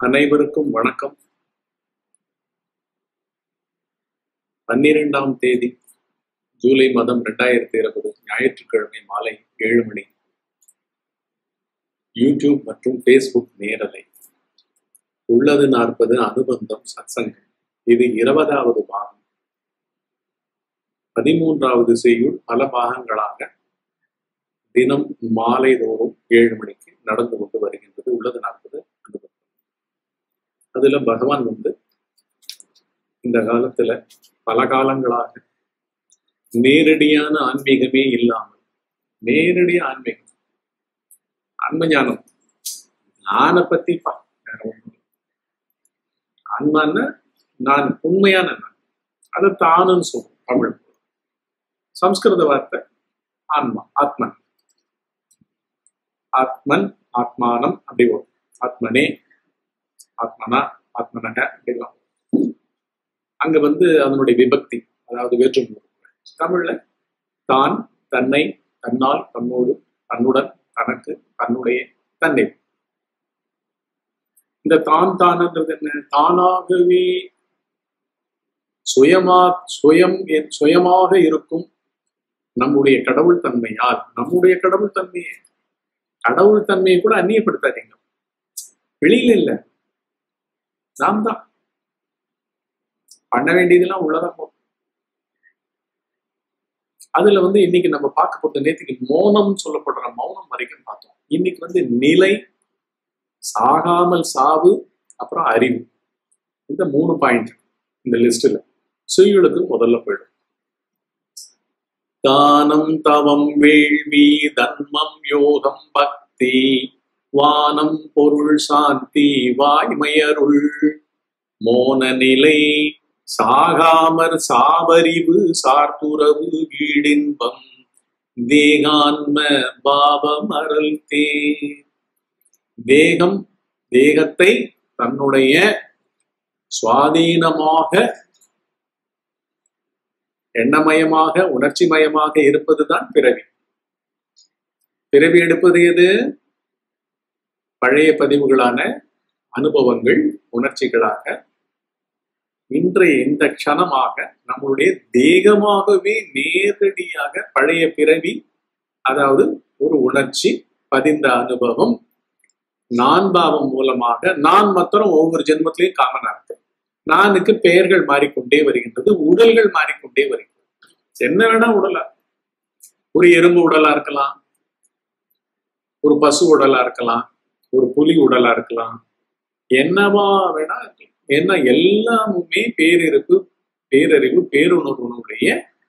அனைவருக்கும் வணக்கம் பன்னிரெண்டாம் தேதி ஜூலை மாதம் ரெண்டாயிரத்தி இருபது ஞாயிற்றுக்கிழமை மாலை ஏழு மணி யூடியூப் மற்றும் ஃபேஸ்புக் நேரலை உள்ளது நாற்பது அனுபந்தம் சத்சங்கம் இது இருபதாவது பாகம் பதிமூன்றாவது செய்யுள் பல பாகங்களாக தினம் மாலை தோறும் ஏழு மணிக்கு நடந்து கொண்டு வருகின்றது உள்ளது நாற்பது அனுபந்தம் அதுல பகவான் வந்து இந்த காலத்துல பல காலங்களாக நேரடியான ஆன்மீகமே இல்லாமல் நேரடி ஆன்மீகம் ஆன்ம ஞானம் நானை பத்தி பா வேற ஒண்ணும் இல்லை. ஆன்மான்னா நான் உண்மையான நான் அதை தானுன்னு சொல்றோம் தமிழ் சம்ஸ்கிருத வார்த்தை ஆன்மா ஆத்மன் ஆத்மன் ஆத்மானம் அப்படி வரும் ஆத்மனே ஆத்மனா ஆத்மனக அப்படிலாம் அங்க வந்து அதனுடைய விபக்தி அதாவது வேற்றுமை தமிழ்ல தான் தன்னை தன்னால் தன்னோடு தன்னுடன் தனக்கு தன்னுடைய தன்னை இந்த தான் தானன்றது என்ன தானாகவே சுயமா சுயம் எ- சுயமாக இருக்கும் நம்முடைய கடவுள் தன்மையால் நம்முடைய கடவுள் தன்மையை கடவுள் தன்மையை கூட அந்நியப்படுத்தாதீங்க வெளியில இல்ல நாம் தான் பண்ண வேண்டியதெல்லாம் உள்ளதான் போகும் அதுல வந்து இன்னைக்கு நம்ம பார்க்க போறது நேற்றுக்கு மௌனம் சொல்லப்படுற மௌனம் வரைக்கும் பார்த்தோம் இன்னைக்கு வந்து நிலை சாகாமல் சாவு அப்புறம் அறிவு இந்த மூணு பாயிண்ட் இந்த லிஸ்ட்ல சுயலுக்கு முதல்ல போயிடும் தானம் தவம் வேள்வி தர்மம் யோகம் பக்தி வானம் பொருள் சாந்தி வாய்மையருள் மோன நிலை சாகாமற் சாவறிவு சார்புறவு வீடின்பம் தேகான்ம பாவம் அருள் தே தேகம் தேகத்தை தன்னுடைய சுவாதீனமாக எண்ணமயமாக உணர்ச்சிமயமாக இருப்பதுதான் பிறவி பிறவி எடுப்பது எது பழைய பதிவுகளான அனுபவங்கள் உணர்ச்சிகளாக இன்றைய இந்த க்ஷணமாக நம்மளுடைய தேகமாகவே நேரடியாக பழைய பிறவி அதாவது ஒரு உணர்ச்சி பதிந்த அனுபவம் நான் பாவம் மூலமாக நான் மாத்திரம் ஒவ்வொரு ஜென்மத்திலையும் காமனா இருக்கு நானுக்கு பெயர்கள் மாறிக்கொண்டே வருகின்றது உடல்கள் மாறிக்கொண்டே வருகின்றது என்ன வேணா உடலா ஒரு எறும்பு உடலா இருக்கலாம் ஒரு பசு உடலா இருக்கலாம் ஒரு புலி உடலா இருக்கலாம் என்னவா வேணா இருக்கலாம் ஏன்னா எல்லாமுமே பேரிருப்பு பேரறிவு பேருணர்வுடைய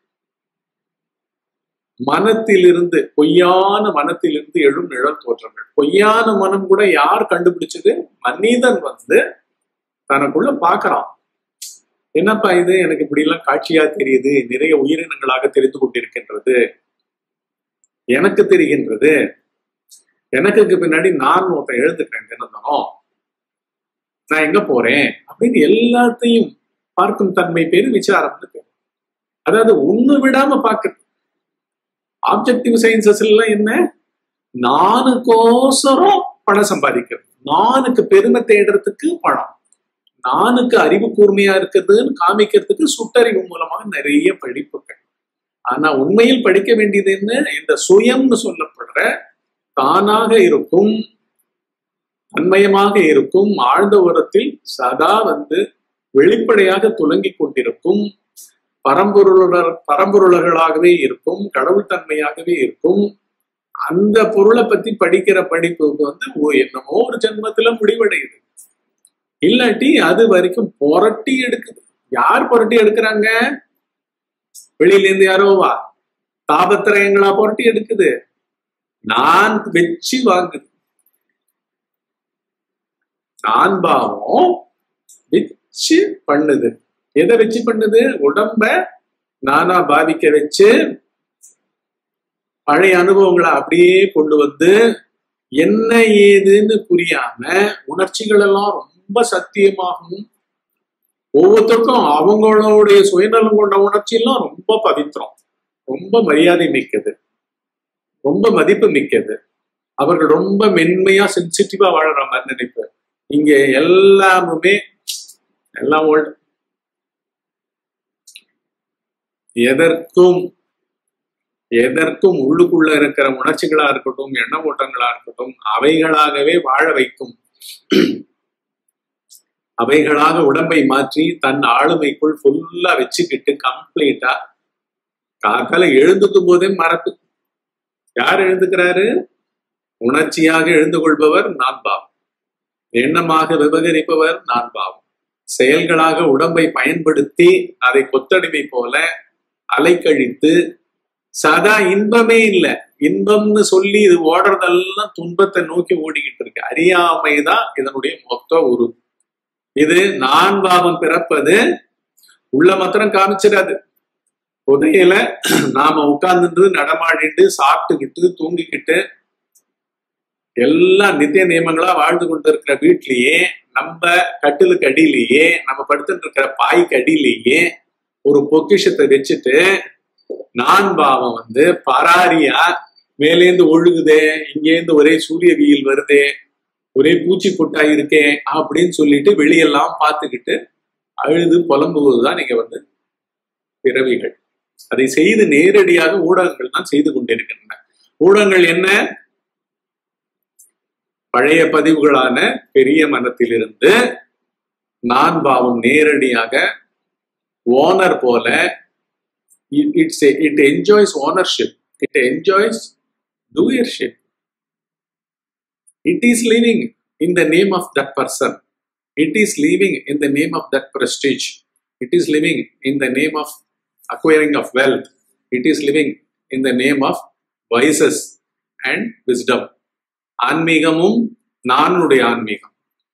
மனத்திலிருந்து பொய்யான மனத்திலிருந்து எழும் நிழல் தோற்றங்கள் பொய்யான மனம் கூட யார் கண்டுபிடிச்சது மனிதன் வந்து தனக்குள்ள பார்க்கறான் என்னப்பா இது எனக்கு இப்படி எல்லாம் காட்சியா தெரியுது நிறைய உயிரினங்களாக தெரிந்து கொண்டிருக்கின்றது எனக்கு தெரிகின்றது எனக்கு பின்னாடி நான் ஒருத்தன் எழுதுக்கிறேன் தினந்தனம் நான் எங்க போறேன் அப்படின்னு எல்லாத்தையும் பார்க்கும் தன்மை பேரு விசாரம் இருக்கு அதாவது ஒண்ணு விடாம பார்க்க ஆப்ஜெக்டிவ் சயின்சஸ் எல்லாம் என்ன நானுக்கோசரம் பணம் சம்பாதிக்கிறது நானுக்கு பெருமை தேடுறதுக்கு பணம் நானுக்கு அறிவு கூர்மையா இருக்குதுன்னு காமிக்கிறதுக்கு சுட்டறிவு மூலமாக நிறைய படிப்புகள் ஆனா உண்மையில் படிக்க வேண்டியது என்ன இந்த சுயம்னு சொல்லப்படுற தானாக இருக்கும் தன்மயமாக இருக்கும் ஆழ்ந்த உரத்தில் சதா வந்து வெளிப்படையாக துலங்கிக் கொண்டிருக்கும் பரம்பொருளர் பரம்பொருளர்களாகவே இருக்கும் கடவுள் தன்மையாகவே இருக்கும் அந்த பொருளை பத்தி படிக்கிற படிப்புக்கு வந்து ஓ, என்னமோ ஒரு ஜென்மத்துல முடிவடையுது இல்லாட்டி அது வரைக்கும் புரட்டி எடுக்குது யார் புரட்டி எடுக்கிறாங்க வெளியில இருந்து யாரோ வா தாபத்திரயங்களா புரட்டி எடுக்குது நான் வச்சு வாங்குது நான் பாவம் வச்சு பண்ணுது எதை வச்சு பண்ணுது உடம்ப நானா பாதிக்க வச்சு பழைய அனுபவங்களை அப்படியே கொண்டு வந்து என்ன ஏதுன்னு புரியாம உணர்ச்சிகள் எல்லாம் ரொம்ப சத்தியமாகவும் ஒவ்வொருத்தருக்கும் அவங்களுடைய சுயநலம் கொண்ட உணர்ச்சி எல்லாம் ரொம்ப பவித்திரம் ரொம்ப மரியாதை மிக்கது ரொம்ப மதிப்பு மிக்கது அவர்கள் ரொம்ப மென்மையா சென்சிட்டிவா வாழற மாதிரி நினைப்பு இங்க எல்லாமுமே எல்லாம் ஓல்டு எதற்கும் எதற்கும் உள்ளுக்குள்ள இருக்கிற உணர்ச்சிகளா இருக்கட்டும் எண்ண ஓட்டங்களா இருக்கட்டும் அவைகளாகவே வாழ வைக்கும் அவைகளாக உடம்பை மாற்றி தன் ஆளுமைக்குள் ஃபுல்லா வச்சுக்கிட்டு கம்ப்ளீட்டா காக்கால எழுந்துக்கும் போதே மறப்பு யார் எழுந்துக்கிறாரு உணர்ச்சியாக எழுந்து கொள்பவர் நான் பாவம் எண்ணமாக விவகரிப்பவர் நான் பாவம் செயல்களாக உடம்பை பயன்படுத்தி அதை கொத்தடிமை போல அலைக்கழித்து சதா இன்பமே இல்லை இன்பம்னு சொல்லி இது ஓடுறதெல்லாம் துன்பத்தை நோக்கி ஓடிக்கிட்டு இருக்கு அறியாமைதான் இதனுடைய மொத்த உரு இது நான் பாவம் பிறப்பது உள்ள மாத்திரம் காமிச்சிடாது புதையில நாம உட்கார்ந்துட்டு நடமாடிட்டு சாப்பிட்டுக்கிட்டு தூங்கிக்கிட்டு எல்லாம் நித்திய நியமங்களா வாழ்ந்து கொண்டு இருக்கிற வீட்லயே நம்ம கட்டிலுக்கு அடியிலேயே நம்ம படுத்துட்டு இருக்கிற பாய்க்கு அடியிலேயே ஒரு பொக்கிஷத்தை வச்சுட்டு நான் பாவம் வந்து பராரியா மேலேந்து ஒழுகுதே இங்கேருந்து ஒரே சூரிய வெயில் வருதே ஒரே பூச்சி கொட்டா இருக்கே அப்படின்னு சொல்லிட்டு வெளியெல்லாம் பார்த்துக்கிட்டு அழுது புலம்புவதுதான் நீங்க வந்து பிறவிகள் அதை செய்து நேரடியாக ஊடகங்கள் தான் செய்து கொண்டிருக்கின்றன ஊடகங்கள் என்ன பழைய பதிவுகளான பெரிய மனத்திலிருந்து நான் பாவம் நேரடியாக ஓனர் போல it's it enjoys ownership it enjoys doership it is living in the name of that person it is living in the name of that prestige it is living in the name of acquiring of wealth it is living in the name of vices and wisdom ஆன்மீகமும் நானுடைய ஆன்மீகம்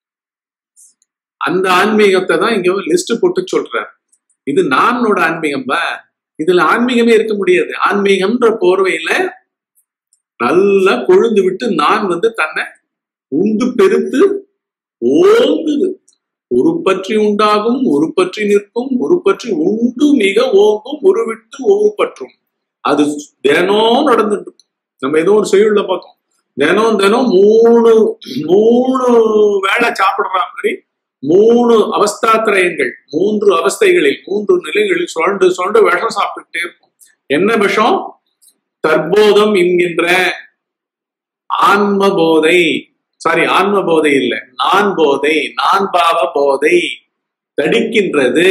அந்த ஆன்மீகத்தை தான் இங்க list போட்டு சொல்றார் இது நானோட ஆன்மீகம் பா இதுல ஆன்மீகமே இருக்க முடியாது ஆன்மீகம்ன்ற போர்வையில நல்லா கொழுந்து விட்டு நான் வந்து தன்னை உண்டு பெருத்து ஓங்குது ஒரு பற்றி உண்டாகும் ஒரு பற்றி நிற்கும் ஒரு பற்றி உண்டு மிக ஓங்கும் உருவிட்டு ஓவு பற்றும் அது தினம் நடந்துட்டு இருக்கும். நம்ம ஏதோ ஒரு செய்யுள்ள பார்த்தோம் தினம் தினம் மூணு மூணு வேளை சாப்பிடுற மாதிரி மூணு அவஸ்தாத்திரயங்கள் மூன்று அவஸ்தைகளில் மூன்று நிலைகளில் சுரண்டு சுரண்டு விஷம் சாப்பிட்டுட்டே இருக்கும் என்ன விஷம் தற்போதம் என்கின்ற ஆன்ம போதை சாரி ஆன்ம போதை இல்லை நான் போதை நான் பாவ போதை தடிக்கின்றது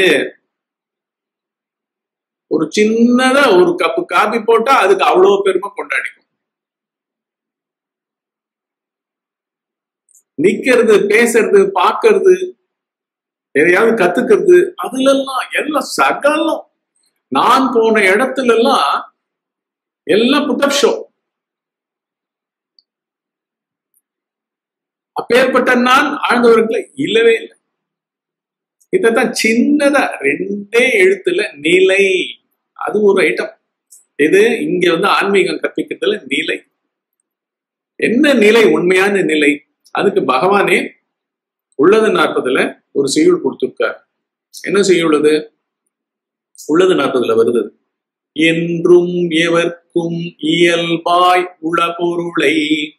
ஒரு சின்னதா ஒரு கப்பு காபி போட்டா அதுக்கு அவ்வளவு பெருமை கொண்டாடிக்கும் நிக்கிறது பேசுறது பாக்குறது எதையாவது கத்துக்கிறது அதுல எல்லாம் எல்லாம் சகலம் நான் போன இடத்துல எல்லாம் எல்லாம் புட்டப் ஷோ அப்பேற்பட்ட நான் ஆழ்ந்தவர்களை இல்லவே இல்லை இதான் சின்னதா ரெண்டே எழுத்துல நிலை அது ஒரு ஐட்டம் இது இங்க வந்து ஆன்மீகம் கற்பிக்கிறதுல நிலை என்ன நிலை உண்மையான நிலை அதுக்கு பகவானே உள்ளது நாற்பதுல ஒரு செய்யுள் கொடுத்திருக்கார் என்ன செய்யுள்ளது உள்ளது நாற்பதுல வருது என்றும் எவர்க்கும் இயல்பாய் உள பொருளை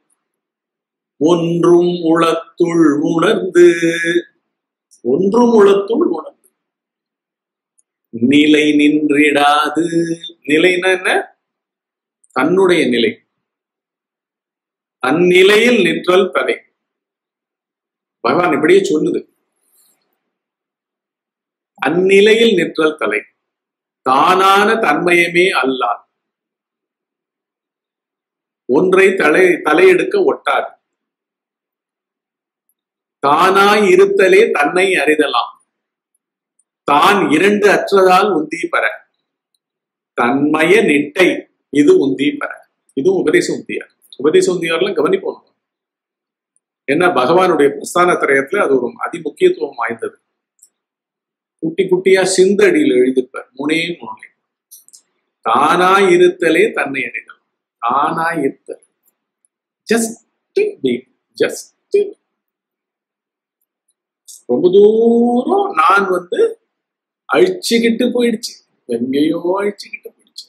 ஒன்றும் உளத்துள் உணர்ந்து ஒன்றும் உளத்துள் உணர்ந்து நிலை நின்றிடாது நிலைன்னா என்ன தன்னுடைய நிலை அந்நிலையில் நிற்றல் தலை பகவான் இப்படியே சொல்லுது அந்நிலையில் நிற்றல் தலை தானான தன்மயமே அல்லார் ஒன்றை தலை தலையெடுக்க ஒட்டாது தானாய் இருத்தலே தன்னை அறிதலாம் தான் இரண்டு அற்றதால் உந்தி பெற தன்மய நிட்டை இது உந்தி பெற இதுவும் உபதேச உந்தியார் உபதேச உந்தியார்லாம் கவனிப்போம் ஏன்னா பகவானுடைய பிரஸ்தான திரயத்துல அது ஒரு அதி முக்கியத்துவம் வாய்ந்தது குட்டி குட்டியா சிந்தடியில் எழுதிப்பார் முனே முனே தானாய் இருத்தலே தன்னை அறிதல் தானாய் இருத்தல் ஜஸ்ட் ஜஸ்ட் ரொம்ப தூரம் நான் வந்து அழிச்சுக்கிட்டு போயிடுச்சு எங்கேயோ அழிச்சுக்கிட்டு போயிடுச்சு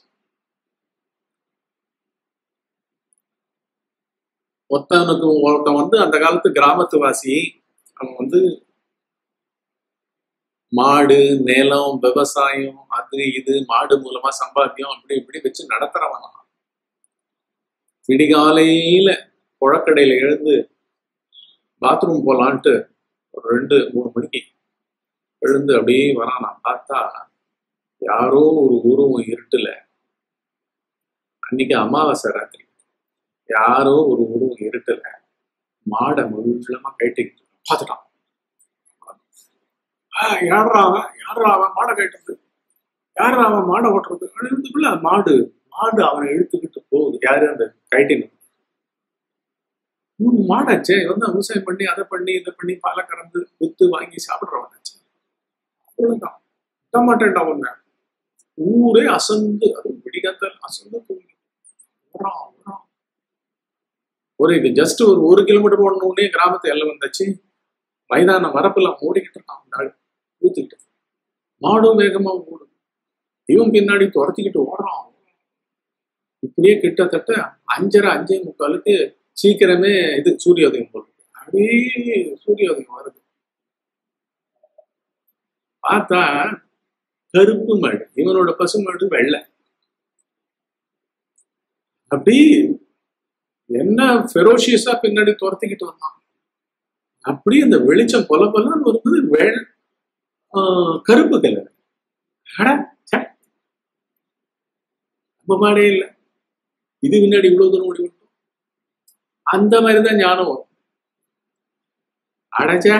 ஒருத்தனுக்கு ஒருத்தன் வந்து அந்த காலத்து கிராமத்து வாசி நம்ம வந்து மாடு நிலம் விவசாயம் அது இது மாடு மூலமா சம்பாத்தியம் அப்படி இப்படி வச்சு நடத்துறவன் நான். விடிகாலையில புழக்கடையில எழுந்து பாத்ரூம் போலான்ட்டு ஒரு ரெண்டு மூணு மணிக்கு எழுந்து அப்படியே வரான் நான் பார்த்தா யாரோ ஒரு உருவம் இருட்டுல அன்னைக்கு அமாவாசை ராத்திரி யாரோ ஒரு உருவம் இருட்டுல மாடை முழுமா கேட்டுக்கிட்டு இருக்கான். பார்த்துட்டான் ஆஹ் யாரா அவன் யாரா அவன் மாடை கேட்டது யாரா அவன் மாடை ஓட்டுறது எழுந்துக்குள்ள மாடு மாடு அவனை இழுத்துக்கிட்டு போகுது யாரு அந்த கைட்டின் மூணு மாடாச்சே வந்து விவசாயம் பண்ணி அதை பண்ணி இதை பண்ணி பாலை கறந்து வித்து வாங்கி சாப்பிடுறவனாச்சு அவ்வளவுதான் விட மாட்டேன்டா உன்னை ஊரே அசந்து அது விடிகாத்தால் அசந்து தூங்கி ஓடுறான், ஓடுறான். ஒரு இது ஜஸ்ட் ஒரு ஒரு கிலோமீட்டர் ஒண்ணு கிராமத்து எல்லாம் வந்தாச்சு மைதான வரப்பெல்லாம் ஓடிக்கிட்டு இருக்கான் அந்த ஆள் ஊத்துக்கிட்டு மாடும் வேகமா ஓடும் இவன் பின்னாடி துரத்திக்கிட்டு ஓடுறான் இப்படியே கிட்டத்தட்ட அஞ்சரை அஞ்சே முக்காலுக்கு சீக்கிரமே இது சூரியோதயம் போடுது அப்படியே சூரியோதயம் வருது பார்த்தா கருப்பு மாடு இவனோட பசு மாடு வெள்ளை அப்படி என்ன ஃபெரோஷியஸா பின்னாடி துரத்திக்கிட்டு வந்தான் அப்படி அந்த வெளிச்சம் கொல கொலன்னு வரும்போது வெள் ஆஹ் கருப்பு கலர் அட, ச்சே. நம்ம மாடே இல்லை இது முன்னாடி இவ்வளவு தூரம் ஓடி விட்டோம் அந்த மாதிரிதான் ஞானம் வரும் அடைச்சா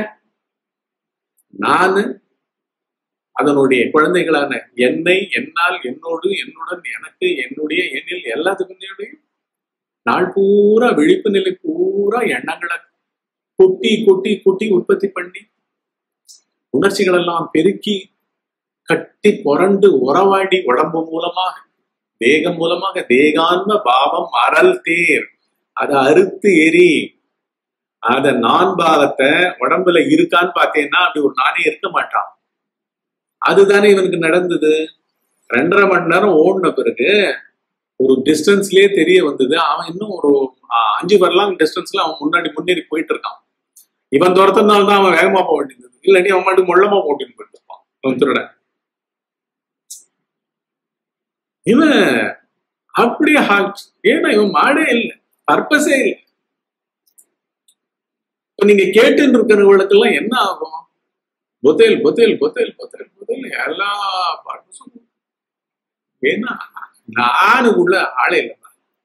நானு அதனுடைய குழந்தைகளான என்னை என்னால் என்னோடு என்னுடன் எனக்கு என்னுடைய எண்ணில் எல்லாத்துக்கும் நாள் பூரா விழிப்பு நிலை பூரா எண்ணங்களை கொட்டி கொட்டி கொட்டி உற்பத்தி பண்ணி உணர்ச்சிகள் எல்லாம் பெருக்கி கட்டி புரண்டு உறவாடி உடம்பு மூலமாக தேகம் மூலமாக தேகான்ம பாவம் அறல் தேர் அதை அறுத்து எரி அத நான் பாவத்தை உடம்புல இருக்கான்னு பார்த்தேன்னா அப்படி ஒரு நானே இருக்க மாட்டான் அதுதானே இவனுக்கு நடந்தது ரெண்டரை மணி நேரம் ஓடின பிறகு ஒரு டிஸ்டன்ஸ்லயே தெரிய வந்தது அவன் இன்னும் ஒரு ஆஹ், அஞ்சு வரலாம் டிஸ்டன்ஸ்ல அவன் முன்னாடி முன்னேறி போயிட்டு இருக்கான் இவன் துரத்தினால தான் அவன் வேகமா போக வேண்டியது இல்லாட்டி அவன் மட்டும் மொள்ளமா போட்டின்னு போயிட்டு இருப்பான் இவன் திருடன் இவன் அப்படியே ஹா- ஏன்னா இவன் மாடே இல்லை பர்பஸே இல்லை இப்ப நீங்க கேட்டுன்னு இருக்கிறவங்களுக்கு எல்லாம் என்ன ஆகும் பொத்தேல் பொத்தேல் பொத்தேல் பொத்தேல் பொத்தேல் எல்லா பர்பஸும் ஏன்னா நானுக்குள்ள ஆளே இல்லை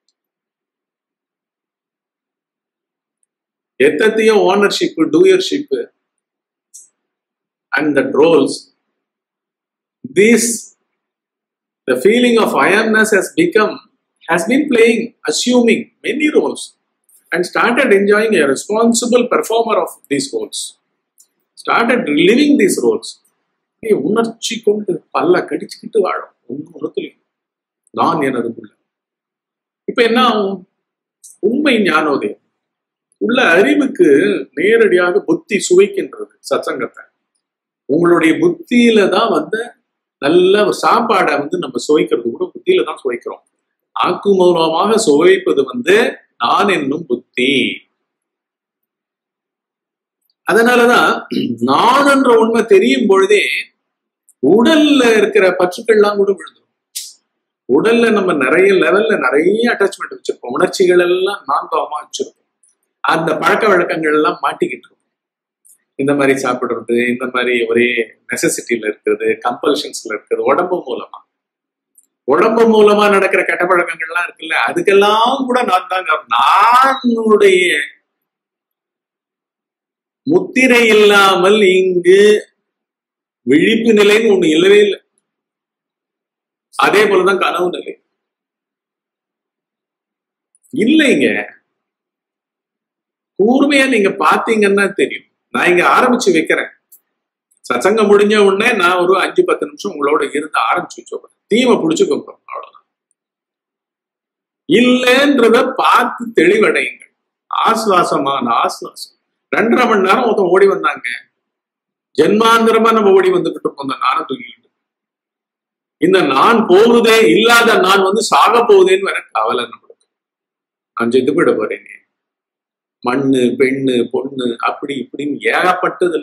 எத்தத்தையோ ownership doership and that roles this the feeling of I-amness has become, has been playing, assuming many roles and started enjoying a responsible performer of these roles. Started living these roles. ஏய், உணர்ச்சி கொண்டு பல்ல கடிச்சுக்கிட்டு வாழும் ஒன்றும் ஒருத்தலையும் நான் எனதுக்குள்ள இப்ப என்ன ஆகும் உண்மை ஞானோதயம் உள்ள அறிவுக்கு நேரடியாக புத்தி சுவைக்கின்றது சத்சங்கத்தை உங்களுடைய புத்தியில தான் வந்து நல்ல ஒரு சாப்பாடை வந்து நம்ம சுவைக்கிறது கூட புத்தியில தான் சுவைக்கிறோம் ஆக்கு மூலமாக சுவைப்பது வந்து நான் என்னும் புத்தி அதனாலதான் நான் என்ற உண்மை தெரியும் பொழுதே உடல்ல இருக்கிற பற்றுக்கள்லாம் கூட விழுந்துடும் உடல்ல நம்ம நிறைய லெவல்ல நிறைய அட்டாச்மெண்ட் வச்சிருப்போம் உணர்ச்சிகள் எல்லாம் நான் பாவமா வச்சிருப்போம் அந்த பழக்க வழக்கங்கள் எல்லாம் மாட்டிக்கிட்டு இருக்கும் இந்த மாதிரி சாப்பிடுறது இந்த மாதிரி ஒரே நெசசிட்டியில இருக்கிறது கம்பல்ஷன்ஸ்ல இருக்கிறது உடம்பு மூலமா உடம்பு மூலமா நடக்கிற கெட்ட பழக்கங்கள்லாம் இருக்குல்ல அதுக்கெல்லாம் கூட நான் தான் காரணம். நானுடைய முத்திரை இல்லாமல் இங்கு விழிப்பு நிலைன்னு ஒண்ணு இல்லவே இல்லை அதே போலதான் கனவு நிலை இல்லைங்க கூர்மையா நீங்க பாத்தீங்கன்னா தெரியும் நான் இங்க ஆரம்பிச்சு வைக்கிறேன் சத்சங்கம் முடிஞ்ச உடனே நான் ஒரு அஞ்சு பத்து நிமிஷம் உங்களோட இருந்து ஆரம்பிச்சு வச்சோம் தீமை பிடிச்சுக்கோங்க அவ்வளவுதான் இல்லைன்றத பார்த்து தெளிவடையுங்கள் ஆஸ்வாசமான ஆஸ்வாசம் ரெண்டரை மணி நேரம் ஒருத்தன் ஓடி வந்தாங்க ஜென்மாந்திரமா நம்ம ஓடி வந்துகிட்டு இருக்கோம் இந்த நானை தூக்கிட்டு இந்த நான் போகுதே இல்லாத நான் வந்து சாக போகுதேன்னு வேற கவலை நம்மளுக்கு நான் செத்து போயிட போறேங்க மண்ணு பெண்ணு பொண்ணு அப்படி இப்படின்னு ஏகப்பட்டதுல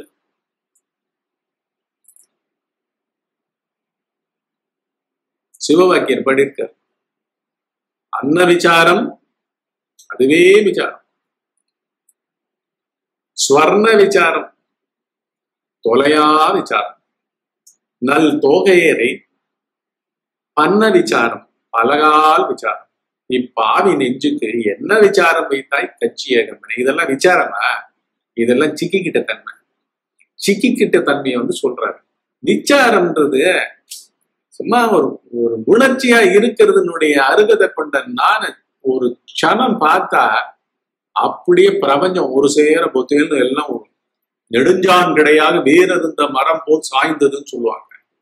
சிவவாக்கியர் படிருக்கார் அன்ன விசாரம் அதுவே விசாரம் ஸ்வர்ண விசாரம் தொலையா விசாரம் நல் தோகையரை பன்ன விசாரம் பலகால் விசாரம் இப்பாவி நெஞ்சுக்கு என்ன விசாரம் வைத்தாய் கட்சி ஏகம்பனை இதெல்லாம் விசாரமா இதெல்லாம் சிக்கிக்கிட்ட தன்மை சிக்கிக்கிட்ட தன்மையை வந்து சொல்றாரு விசாரம்ன்றது சும்மா ஒரு ஒரு உணர்ச்சியா இருக்கிறதுனுடைய அருகதை கொண்ட நான் ஒரு க்ஷணம் பார்த்தா அப்படியே பிரபஞ்சம் ஒரு சேர பொத்தேன்னு எல்லாம் ஒரு நெடுஞ்சான் கிடையாக வேறிருந்த மரம் போல் சாய்ந்ததுன்னு சொல்லுவாங்க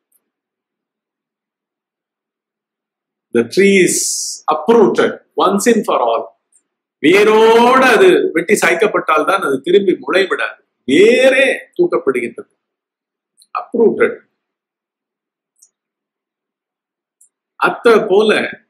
the tree is uprooted once and for all வேரோட அது வெட்டி சாய்க்கப்பட்டால் தான் அது திரும்பி முளைவிடாது வேரே தூக்கப்படுகின்றது அப்ரூட்டட் அத்த போல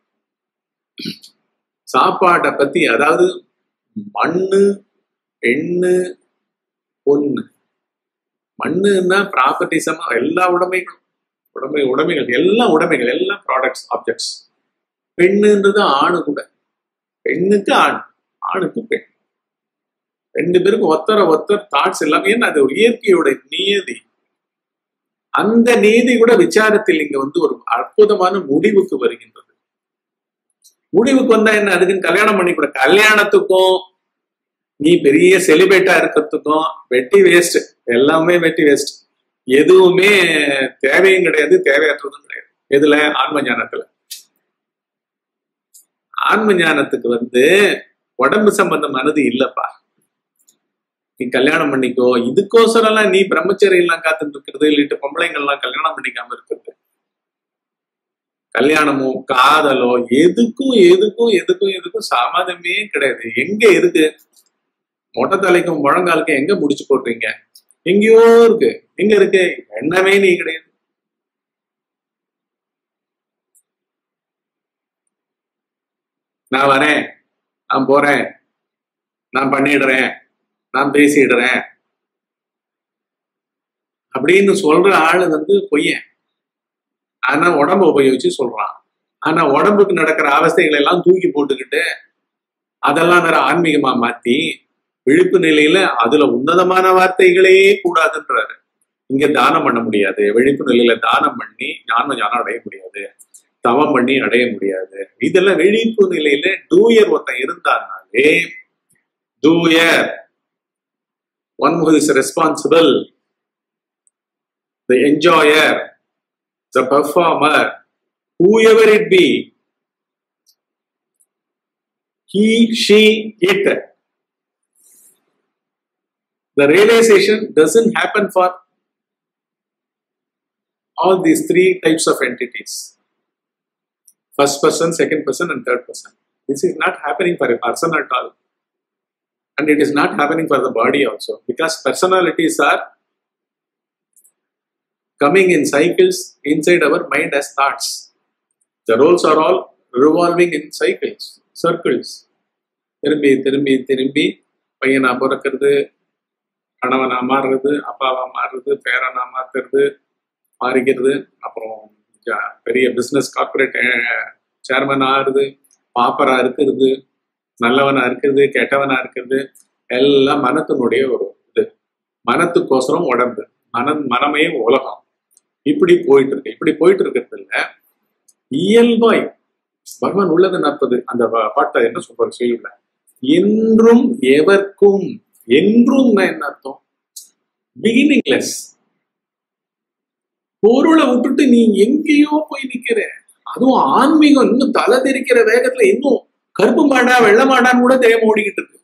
சாப்பாட்டை பத்தி அதாவது மண்ணு பெண்ணு பொண்ணு மண்ணுன்னா ப்ராப்பர்ட்டிசமா எல்லா உடைமைகளும் உடைமை உடைமைகள் எல்லா உடைமைகள் எல்லா ப்ராடக்ட்ஸ் ஆப்ஜெக்ட்ஸ் பெண்ணுன்றது ஆணு கூட பெண்ணுக்கு ஆண் ஆணுக்கு பெண் ரெண்டு பேருக்கும் ஒத்தர ஒத்தர் தாட்ஸ் எல்லாமே ஏன்னா அது ஒரு இயற்கையோட நியதி அந்த நீதி கூட விசாரத்தில் இங்க வந்து ஒரு அற்புதமான முடிவுக்கு வருகின்றது முடிவுக்கு வந்தா என்ன அதுக்குன்னு கல்யாணம் பண்ணி கூட கல்யாணத்துக்கும் நீ பெரிய செலிபேட்டா இருக்கிறதுக்கும் வெட்டி வேஸ்ட் எல்லாமே வெட்டி வேஸ்ட் எதுவுமே தேவையும் கிடையாது தேவையற்றதும் கிடையாது எதுல ஆன்ம ஞானத்துல ஆன்ம ஞானத்துக்கு வந்து உடம்பு சம்பந்தமானது இல்லப்பா நீ கல்யாணம் பண்ணிக்கோ இதுக்கோசரம் எல்லாம் நீ பிரம்மச்சரி எல்லாம் காத்துட்டு இருக்கிறது இல்லட்டு பொம்பளைங்கள் எல்லாம் கல்யாணம் பண்ணிக்காம இருக்கிறது கல்யாணமோ காதலோ எதுக்கும் எதுக்கும் எதுக்கும் எதுக்கும் சம்மதமே கிடையாது எங்க இருக்கு மொட்டை தலைக்கும் முழங்காலுக்கும் எங்க முடிச்சு போடுறீங்க எங்கேயோ இருக்கு எங்க இருக்கு எண்ணமே நீ கிடையாது நான் வரேன் நான் போறேன் நான் பண்ணிடுறேன் நான் பேசிடுறேன் அப்படின்னு சொல்ற ஆளு வந்து பொய்யன் ஆனா உடம்ப உபயோகிச்சு சொல்றான் ஆனா உடம்புக்கு நடக்கிற அவஸ்தைகளை எல்லாம் தூக்கி போட்டுக்கிட்டு அதெல்லாம் வேற ஆன்மீகமா மாத்தி விழிப்பு நிலையில அதுல உன்னதமான வார்த்தைகளே கூடாதுன்றாரு இங்க தானம் பண்ண முடியாது விழிப்பு நிலையில தானம் பண்ணி ஞான ஞானம் அடைய முடியாது தவம் பண்ணி அடைய முடியாது இதெல்லாம் விழிப்பு நிலையில டூயர் ஒருத்தன் இருந்தாருனாலே doer one who is responsible the enjoyer the performer whoever it be he she it the realization doesn't happen for all these three types of entities first person second person and third person this is not happening for a person at all and it is not happening for the body also because personalities are coming in cycles inside our mind as thoughts the roles are all revolving in cycles circles திரும்பி திரும்பி திரும்பி பையனா பிறக்கிறது கணவனா மாறுறது அப்பாவா மாறுறது பேரனா மாத்துறது மாறிக்கிறது அப்புறம் பெரிய பிசினஸ் கார்பரேட் சேர்மன் ஆறுது பாப்பரா இருக்கிறது நல்லவனா இருக்கிறது கெட்டவனா இருக்கிறது எல்லாம் மனத்தினுடைய ஒரு இது மனத்துக்கோசரம் உடம்பு மனம் மனமே உலகம் இப்படி போயிட்டு இருக்கு இப்படி போயிட்டு இருக்கிறது இல்ல இயல்பாய் பகவான் உள்ளது நாற்பது அந்த பாட்டை என்ன சொல்றாரு செய்யுள்ள என்றும் எவர்க்கும் என்றும் என்ன அர்த்தம் பிகினிங்லெஸ் பொருளை விட்டுட்டு நீ எங்கேயோ போய் நிக்கிற அதுவும் ஆன்மீகம் இன்னும் தலை தெரிக்கிற வேகத்துல இன்னும் கருப்பு மாடா வெள்ள மாடான்னு கூட தெரியாம ஓடிக்கிட்டு இருக்கு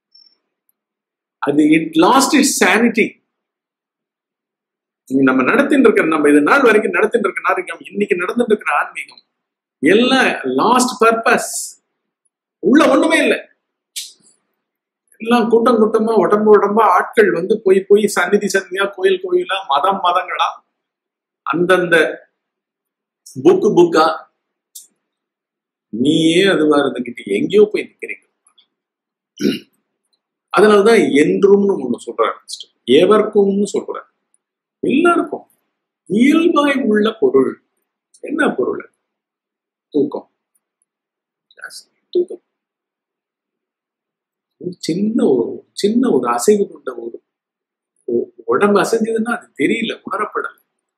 அது இட் லாஸ்ட் இட் சானிட்டி நம்ம நடத்திட்டு இருக்கிற நம்ம இது நாள் வரைக்கும் நடத்திட்டு இருக்க நாரிகம் இன்னைக்கு நடந்துட்டு இருக்கிற ஆன்மீகம் எல்லாம் லாஸ்ட் பர்பஸ் உள்ள ஒண்ணுமே இல்லை எல்லாம் கூட்டம் கூட்டமா உடம்பு உடம்பா ஆட்கள் வந்து போய் போய் சந்நிதி சந்நிதியா கோயில் கோயிலா மதம் மதங்களா அந்தந்த புக்கு புக்கா நீயே அதுவா இருந்துகிட்டு எங்கேயோ போய் நிக்கிறீங்க அதனாலதான் என்றும்னு ஒண்ணு சொல்றாரு எவர்க்கும்னு சொல்றாரு எல்லாருக்கும் இயல்பாய் உள்ள பொருள் என்ன பொருள் தூக்கம் தூக்கம் ஒரு சின்ன ஒரு சின்ன ஒரு அசைவு கொண்ட ஒரு உடம்பு அசைஞ்சதுன்னா அது தெரியல உணரப்படல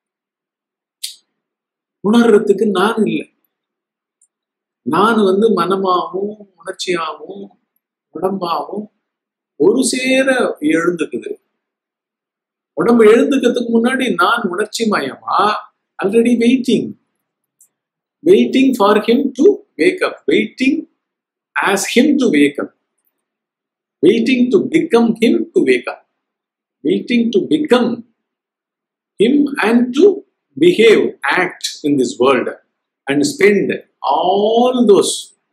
உணர்றதுக்கு நான் இல்லை நான் வந்து மனமாகவும் உணர்ச்சியாகவும் உடம்பாகவும் ஒரு சேர எழுந்துக்குது உடம்பு எழுந்துக்கிறதுக்கு முன்னாடி நான் உணர்ச்சி மயமா already waiting waiting for him to wake up waiting as him to wake up waiting to become him to wake up waiting to become him and to behave, act in this world, and spend all those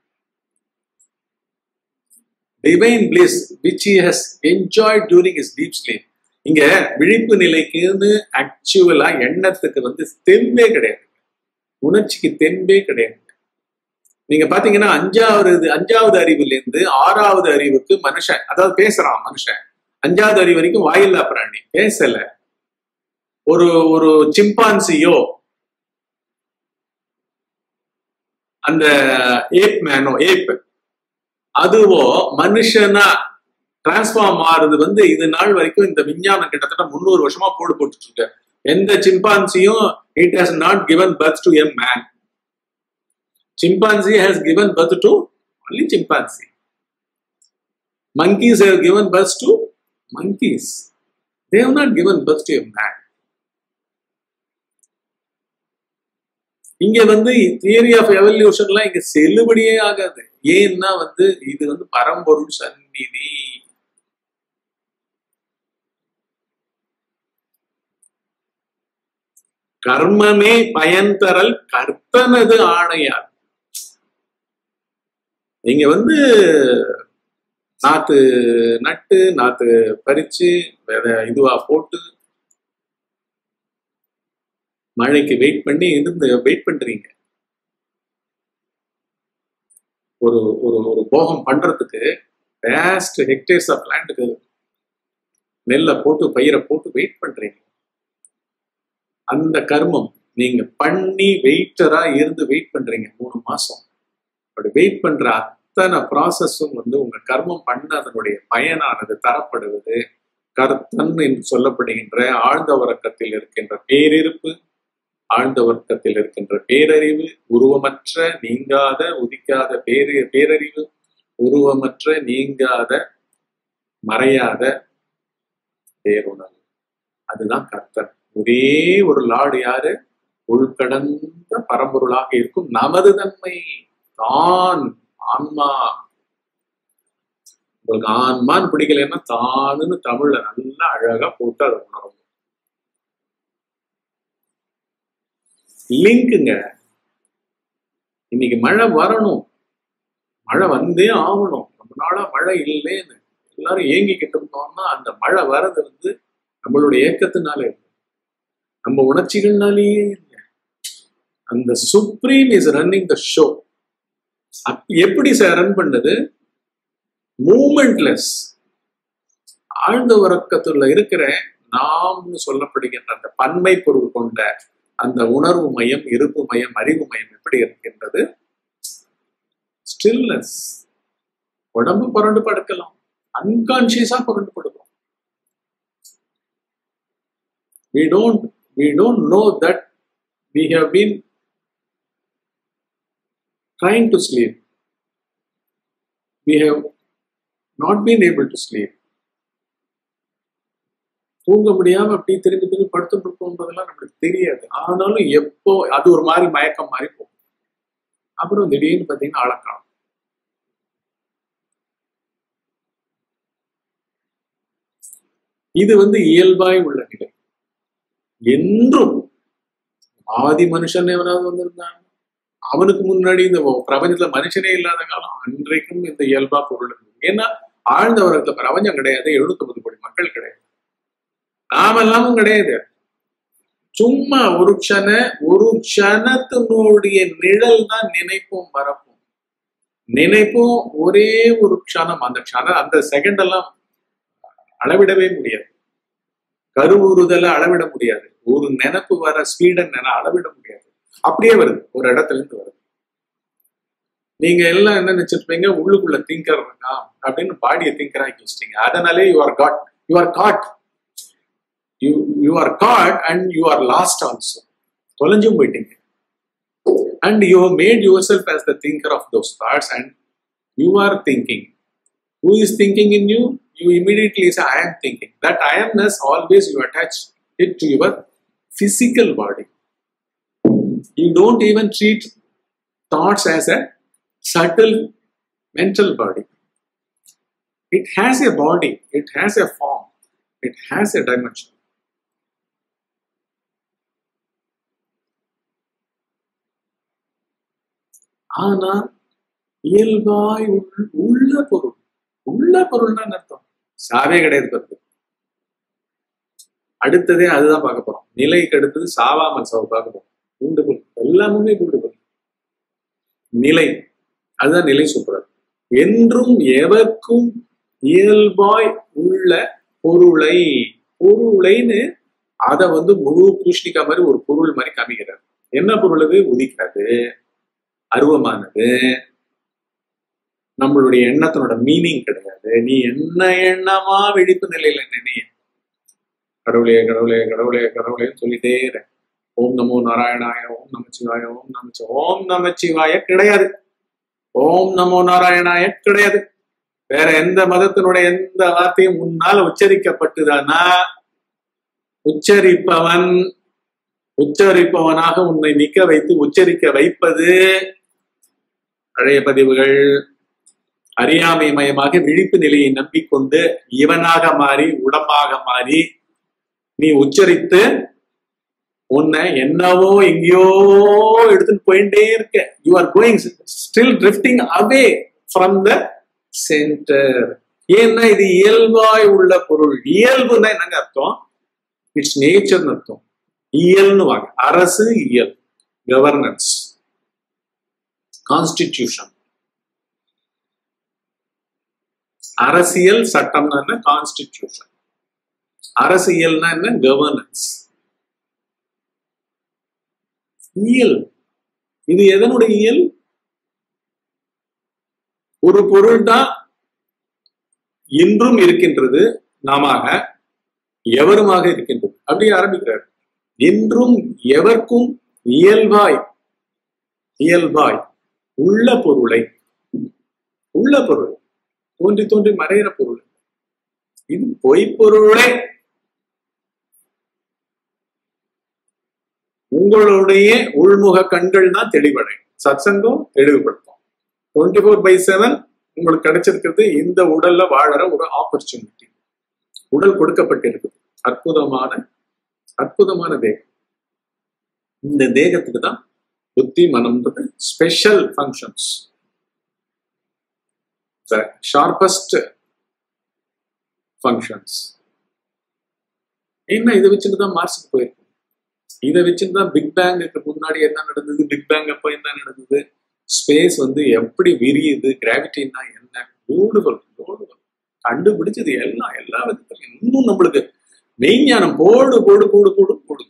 divine bliss which he has enjoyed during his deep sleep. இங்க விழிப்பு நிலைக்குன்னு ஆக்சுவலா எண்ணத்துக்கு வந்து tempeh கிடையாது உணர்ச்சிக்கு tempeh கிடையாது நீங்க பாத்தீங்கன்னா அஞ்சாவது அஞ்சாவது அறிவுல இருந்து ஆறாவது அறிவுக்கு மனுஷன் அதாவது பேசுறான் மனுஷன் அஞ்சாவது அறிவு வரைக்கும் வாயில்லா பிராணி பேசல ஒரு ஒரு சிம்பான்சியோ அந்த ஏப் மேனோ ஏப் அதுவோ மனுஷனா டிரான்ஸ்ஃபார்ம் ஆறுது வந்து இது நாள் வரைக்கும் இந்த விஞ்ஞானம் கிட்டத்தட்ட முந்நூறு வருஷமா போடு போட்டுட்டு இருக்கு எந்த சிம்பான்சியும் it has not given birth to a man chimpanzee has given birth to only chimpanzee monkeys have given birth to monkeys they have not given birth to a man இங்க வந்து தியரி ஆஃப் எவல்யூஷன்லாம் இங்க செல்லுபடியே ஆகாது ஏன்னா வந்து இது வந்து பரம்பொருள் சந்நிதி கர்மமே பயன் தரல் கர்த்தனது ஆணையார் நீங்க வந்து நாத்து நட்டு நாத்து பறிச்சு விதை இதுவா போட்டு மழைக்கு வெயிட் பண்ணி இருந்து வெயிட் பண்றீங்க ஒரு ஒரு ஒரு போகம் பண்றதுக்கு வேஸ்ட் ஹெக்டேர்ஸ் ஆஃப் லேண்டுக்கு நெல்லை போட்டு பயிரை போட்டு வெயிட் பண்றீங்க அந்த கர்மம் நீங்க பண்ணி வெயிட்டரா இருந்து வெயிட் பண்றீங்க மூணு மாசம் அப்படி வெயிட் பண்ற அத்தனை ப்ராசஸும் வந்து உங்க கர்மம் பண்ண அதனுடைய பயனானது தரப்படுவது கர்த்தன் என்று சொல்லப்படுகின்ற ஆழ்ந்த உறக்கத்தில் இருக்கின்ற பேரிருப்பு ஆழ்ந்த வர்க்கத்தில் இருக்கின்ற பேரறிவு உருவமற்ற நீங்காத உதிக்காத பேரு பேரறிவு உருவமற்ற நீங்காத மறையாத பேருணர்வு அதுதான் கர்த்தன் ஒரே ஒரு லாடு யாரு உள்கடந்த பரம்பொருளாக இருக்கும் நமது தன்மை தான் ஆன்மா உங்களுக்கு ஆன்மான்னு பிடிக்கலன்னா தானுன்னு தமிழ்ல நல்லா அழகா போட்டு அதை உணரும் லிங்க்குங்க இன்னைக்கு மழை வரணும் மழை வந்தே ஆகணும் ரொம்ப நாளா மழை இல்லைன்னு எல்லாரும் ஏங்கிக்கிட்டு இருந்தோம்னா அந்த மழை வர்றது வந்து நம்மளுடைய ஏக்கத்தினால இல்லை நம்ம உணர்ச்சிகள்னாலேயே இல்லை அந்த supreme is running the show எப்படி சார் ரன் பண்ணது மூமெண்ட்லெஸ் ஆழ்ந்த உறக்கத்துல இருக்கிற நாம்னு சொல்லப்படுகின்ற அந்த பன்மை பொருள் கொண்ட அந்த உணர்வு மையம் இருப்பு மையம் அறிவு மையம் எப்படி இருக்கின்றது ஸ்டில்னஸ் உடம்பு புரண்டு படுக்கலாம் அன்கான்சியஸா புரண்டு படுக்கும் we don't we don't know that we have been trying to sleep we have not been able to sleep தூங்க முடியாம அப்படி திரும்பி திரும்பி படுத்துட்டு இருக்கோன்றதெல்லாம் நம்மளுக்கு தெரியாது ஆனாலும் எப்போ அது ஒரு மாதிரி மயக்கம் மாதிரி போகும் அப்புறம் திடீர்னு பார்த்தீங்கன்னா அழக்காம் இது வந்து இயல்பாய் உள்ள நிலை என்றும் ஆதி மனுஷன் எவனாவது வந்திருந்தான் அவனுக்கு முன்னாடி இந்த பிரபஞ்சத்துல மனுஷனே இல்லாத காலம் அன்றைக்கும் இந்த இயல்பா பொருள் இருந்தது ஏன்னா ஆழ்ந்த உலகத்துல பிரபஞ்சம் கிடையாது எழுநூத்தி கோடி மக்கள் கிடையாது நாமெல்லாமும் கிடையாது சும்மா ஒரு க்ஷண ஒரு க்ஷணத்தினுடைய நிழல் தான் நினைப்பும் மறப்பும் நினைப்பும் ஒரே ஒரு க்ஷணம் அந்த க்ஷணம் அந்த செகண்ட் எல்லாம் அளவிடவே முடியாது கருவுறுதலை அளவிட முடியாது ஒரு நினப்பு வர ஸ்பீடன் என அளவிட முடியாது அப்படியே வருது ஒரு இடத்துல இருந்து வருது நீங்க எல்லாம் என்ன நினைச்சிருப்பீங்க உள்ளுக்குள்ள திங்கர் இருக்கா அப்படின்னு பாடியை திங்கர் ஆக்கி வச்சிட்டீங்க அதனாலே you are God you are God you you are God and you are lost also தொலைஞ்சும் போயிட்டீங்க and you made yourself as the thinker of those thoughts and you are thinking who is thinking in you you immediately say i am thinking that i amness always you attach it to your physical body you don't even treat thoughts as a subtle mental body it has a body it has a form it has a dimension ஆனா இயல்பாய் உள்- உள்ள பொருள் உள்ள பொருள்னா என்ன அர்த்தம் சாவே கிடையாது பத்து அடுத்ததே அதுதான் பார்க்க போறோம் நிலைக்கு அடுத்தது சாவாமல் சாவு பார்க்க போறோம் குண்டு பொருள் எல்லாமே குண்டு பொருள் நிலை அதுதான் நிலை சூப்பர் என்றும் எவர்க்கும் இயல்பாய் உள்ள பொருளை பொருளைன்னு அதை வந்து முழு பூஷ்ணிக்கா மாதிரி ஒரு பொருள் மாதிரி காமிக்கிறார் என்ன பொருள் அது உதிக்காது அருவமானது நம்மளுடைய எண்ணத்தினோட மீனிங் கிடையாது நீ என்ன எண்ணமா விழிப்பு நிலையில நினைய கடவுளே கடவுளே கடவுளே கடவுளேன்னு சொல்லிட்டே இரு ஓம் நமோ நாராயணாய ஓம் நமச்சிவாய ஓம் நமச்சி ஓம் நமச்சிவாய கிடையாது ஓம் நமோ நாராயணாய கிடையாது வேற எந்த மதத்தினுடைய எந்த வார்த்தையும் முன்னால் உச்சரிக்கப்பட்டுதானா உச்சரிப்பவன் உச்சரிப்பவனாக உன்னை நிக்க வைத்து உச்சரிக்க வைப்பது பழைய பதிவுகள் அறியாமை மயமாக விழிப்பு நிலையை நம்பிக்கொண்டு இவனாக மாறி உடம்பாக மாறி நீ உச்சரித்து உன்னை என்னவோ எங்கேயோ எடுத்துட்டு போயிட்டே இருக்க you are going still drifting away from the centre ஏன்னா இது இயல்பாய் உள்ள பொருள் இயல்புன்னா என்னங்க அர்த்தம் இட்ஸ் நேச்சர்னு அர்த்தம் இயல்னு வாங்க அரசு இயல் கவர்னன்ஸ் கான்ஸ்டிடியூஷன் அரசியல் சட்டம்னா என்ன கான்ஸ்டிடியூஷன் அரசியல்னா என்ன கவர்னன்ஸ் இயல் இது எதனுடைய இயல் ஒரு பொருள் தான் இன்றும் இருக்கின்றது நாமாக எவருமாக இருக்கின்றது அப்படி ஆரம்பிக்கிறார் என்றும் எவர்க்கும் இயல்பாய் இயல்பாய் உள்ள பொருளை உள்ள பொருள் தோன்றி தோன்றி மறையிற பொருள் இது பொய்ப்பொருளே உங்களுடைய உள்முக கண்கள் தான் தெளிவடை சத்சங்கம் தெளிவுபடுத்தும் டுவெண்ட்டி ஃபோர் பை செவன் உங்களுக்கு கிடைச்சிருக்கிறது இந்த உடல்ல வாழற ஒரு ஆப்பர்ச்சுனிட்டி உடல் கொடுக்கப்பட்டிருக்குது அற்புதமான அற்புதமான தேகம் இந்த தேகத்துக்கு தான் புத்தி மனம்ன்றது special functions the sharpest functions என்ன இதை வச்சுட்டு தான் மார்ஸுக்கு போயிருக்கும் இதை வச்சுட்டு தான் பிக் பேங்குக்கு முன்னாடி என்ன நடந்தது பிக் பேங் அப்போ என்ன நடந்தது ஸ்பேஸ் வந்து எப்படி விரியுது கிராவிட்டின்னா என்ன பியூட்டிஃபுல் பியூட்டிஃபுல் கண்டுபிடிச்சது எல்லாம் எல்லா விதத்துலையும் இன்னும் நம்மளுக்கு மெய்ஞானம் போடு போடு போடு போடு போடுது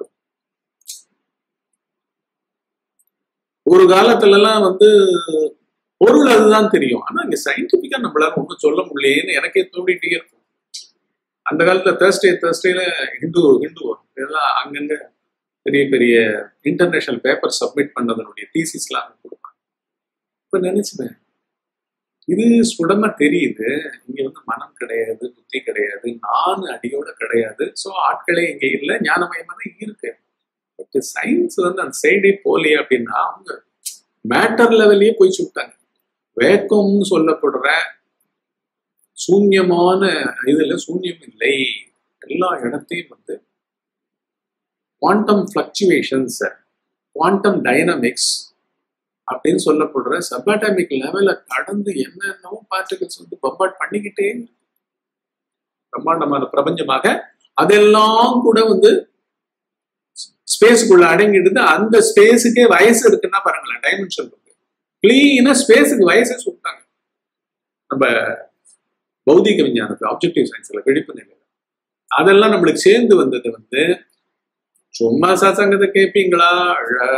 ஒரு காலத்துல எல்லாம் வந்து பொருள் அதுதான் தெரியும் ஆனா இங்க சயின்டிபிக்கா நம்மளால ஒன்றும் சொல்ல முடியலையேன்னு எனக்கே தோண்டிட்டே இருக்கும் அந்த காலத்துல தேர்ஸ்டே தேர்ஸ்டேல ஹிந்து ஹிந்து வரும் இதெல்லாம் அங்கங்க பெரிய பெரிய இன்டர்நேஷனல் பேப்பர் சப்மிட் பண்ணதனுடைய தீசிஸ்லாம் அங்க கொடுப்பாங்க இப்ப நினைச்சுவேன் இது சுடமா தெரியுது இங்க வந்து மனம் கிடையாது புத்தி கிடையாது நான் அடியோட கிடையாது ஸோ ஆட்களே இங்க இல்லை ஞானமயமா தான் இருக்கு பட் சயின்ஸ் வந்து அந்த சைடே போலையே அப்படின்னா அவங்க மேட்டர் லெவல்லயே போய் சுட்டாங்க வேக்கம்னு சொல்லப்படுற சூன்யமான இதுல சூன்யம் இல்லை எல்லா இடத்தையும் வந்து குவாண்டம் ஃபிளக்சுவேஷன்ஸ் குவாண்டம் டைனமிக்ஸ் அப்படின்னு சொல்லப்படுற சபாட்டமிக் லெவல கடந்து என்னென்னவோ பார்ட்டிகல்ஸ் வந்து பம்பாட் பண்ணிக்கிட்டே இருக்கு. பிரம்மாண்டமான பிரபஞ்சமாக அதெல்லாம் கூட வந்து ஸ்பேஸுக்குள்ள அடங்கிடுது அந்த ஸ்பேஸுக்கே வயசு இருக்குன்னா பாருங்களேன் டைமென்ஷன் இருக்கு கிளீனா ஸ்பேஸுக்கு வயசே சொல்லிட்டாங்க நம்ம பௌதிக விஞ்ஞானத்துல ஆப்ஜெக்டிவ் சயின்ஸ்ல விழிப்பு நிலை அதெல்லாம் நம்மளுக்கு சேர்ந்து வந்தது வந்து சும்மா சசங்கத்தை கேட்பீங்களா அழகா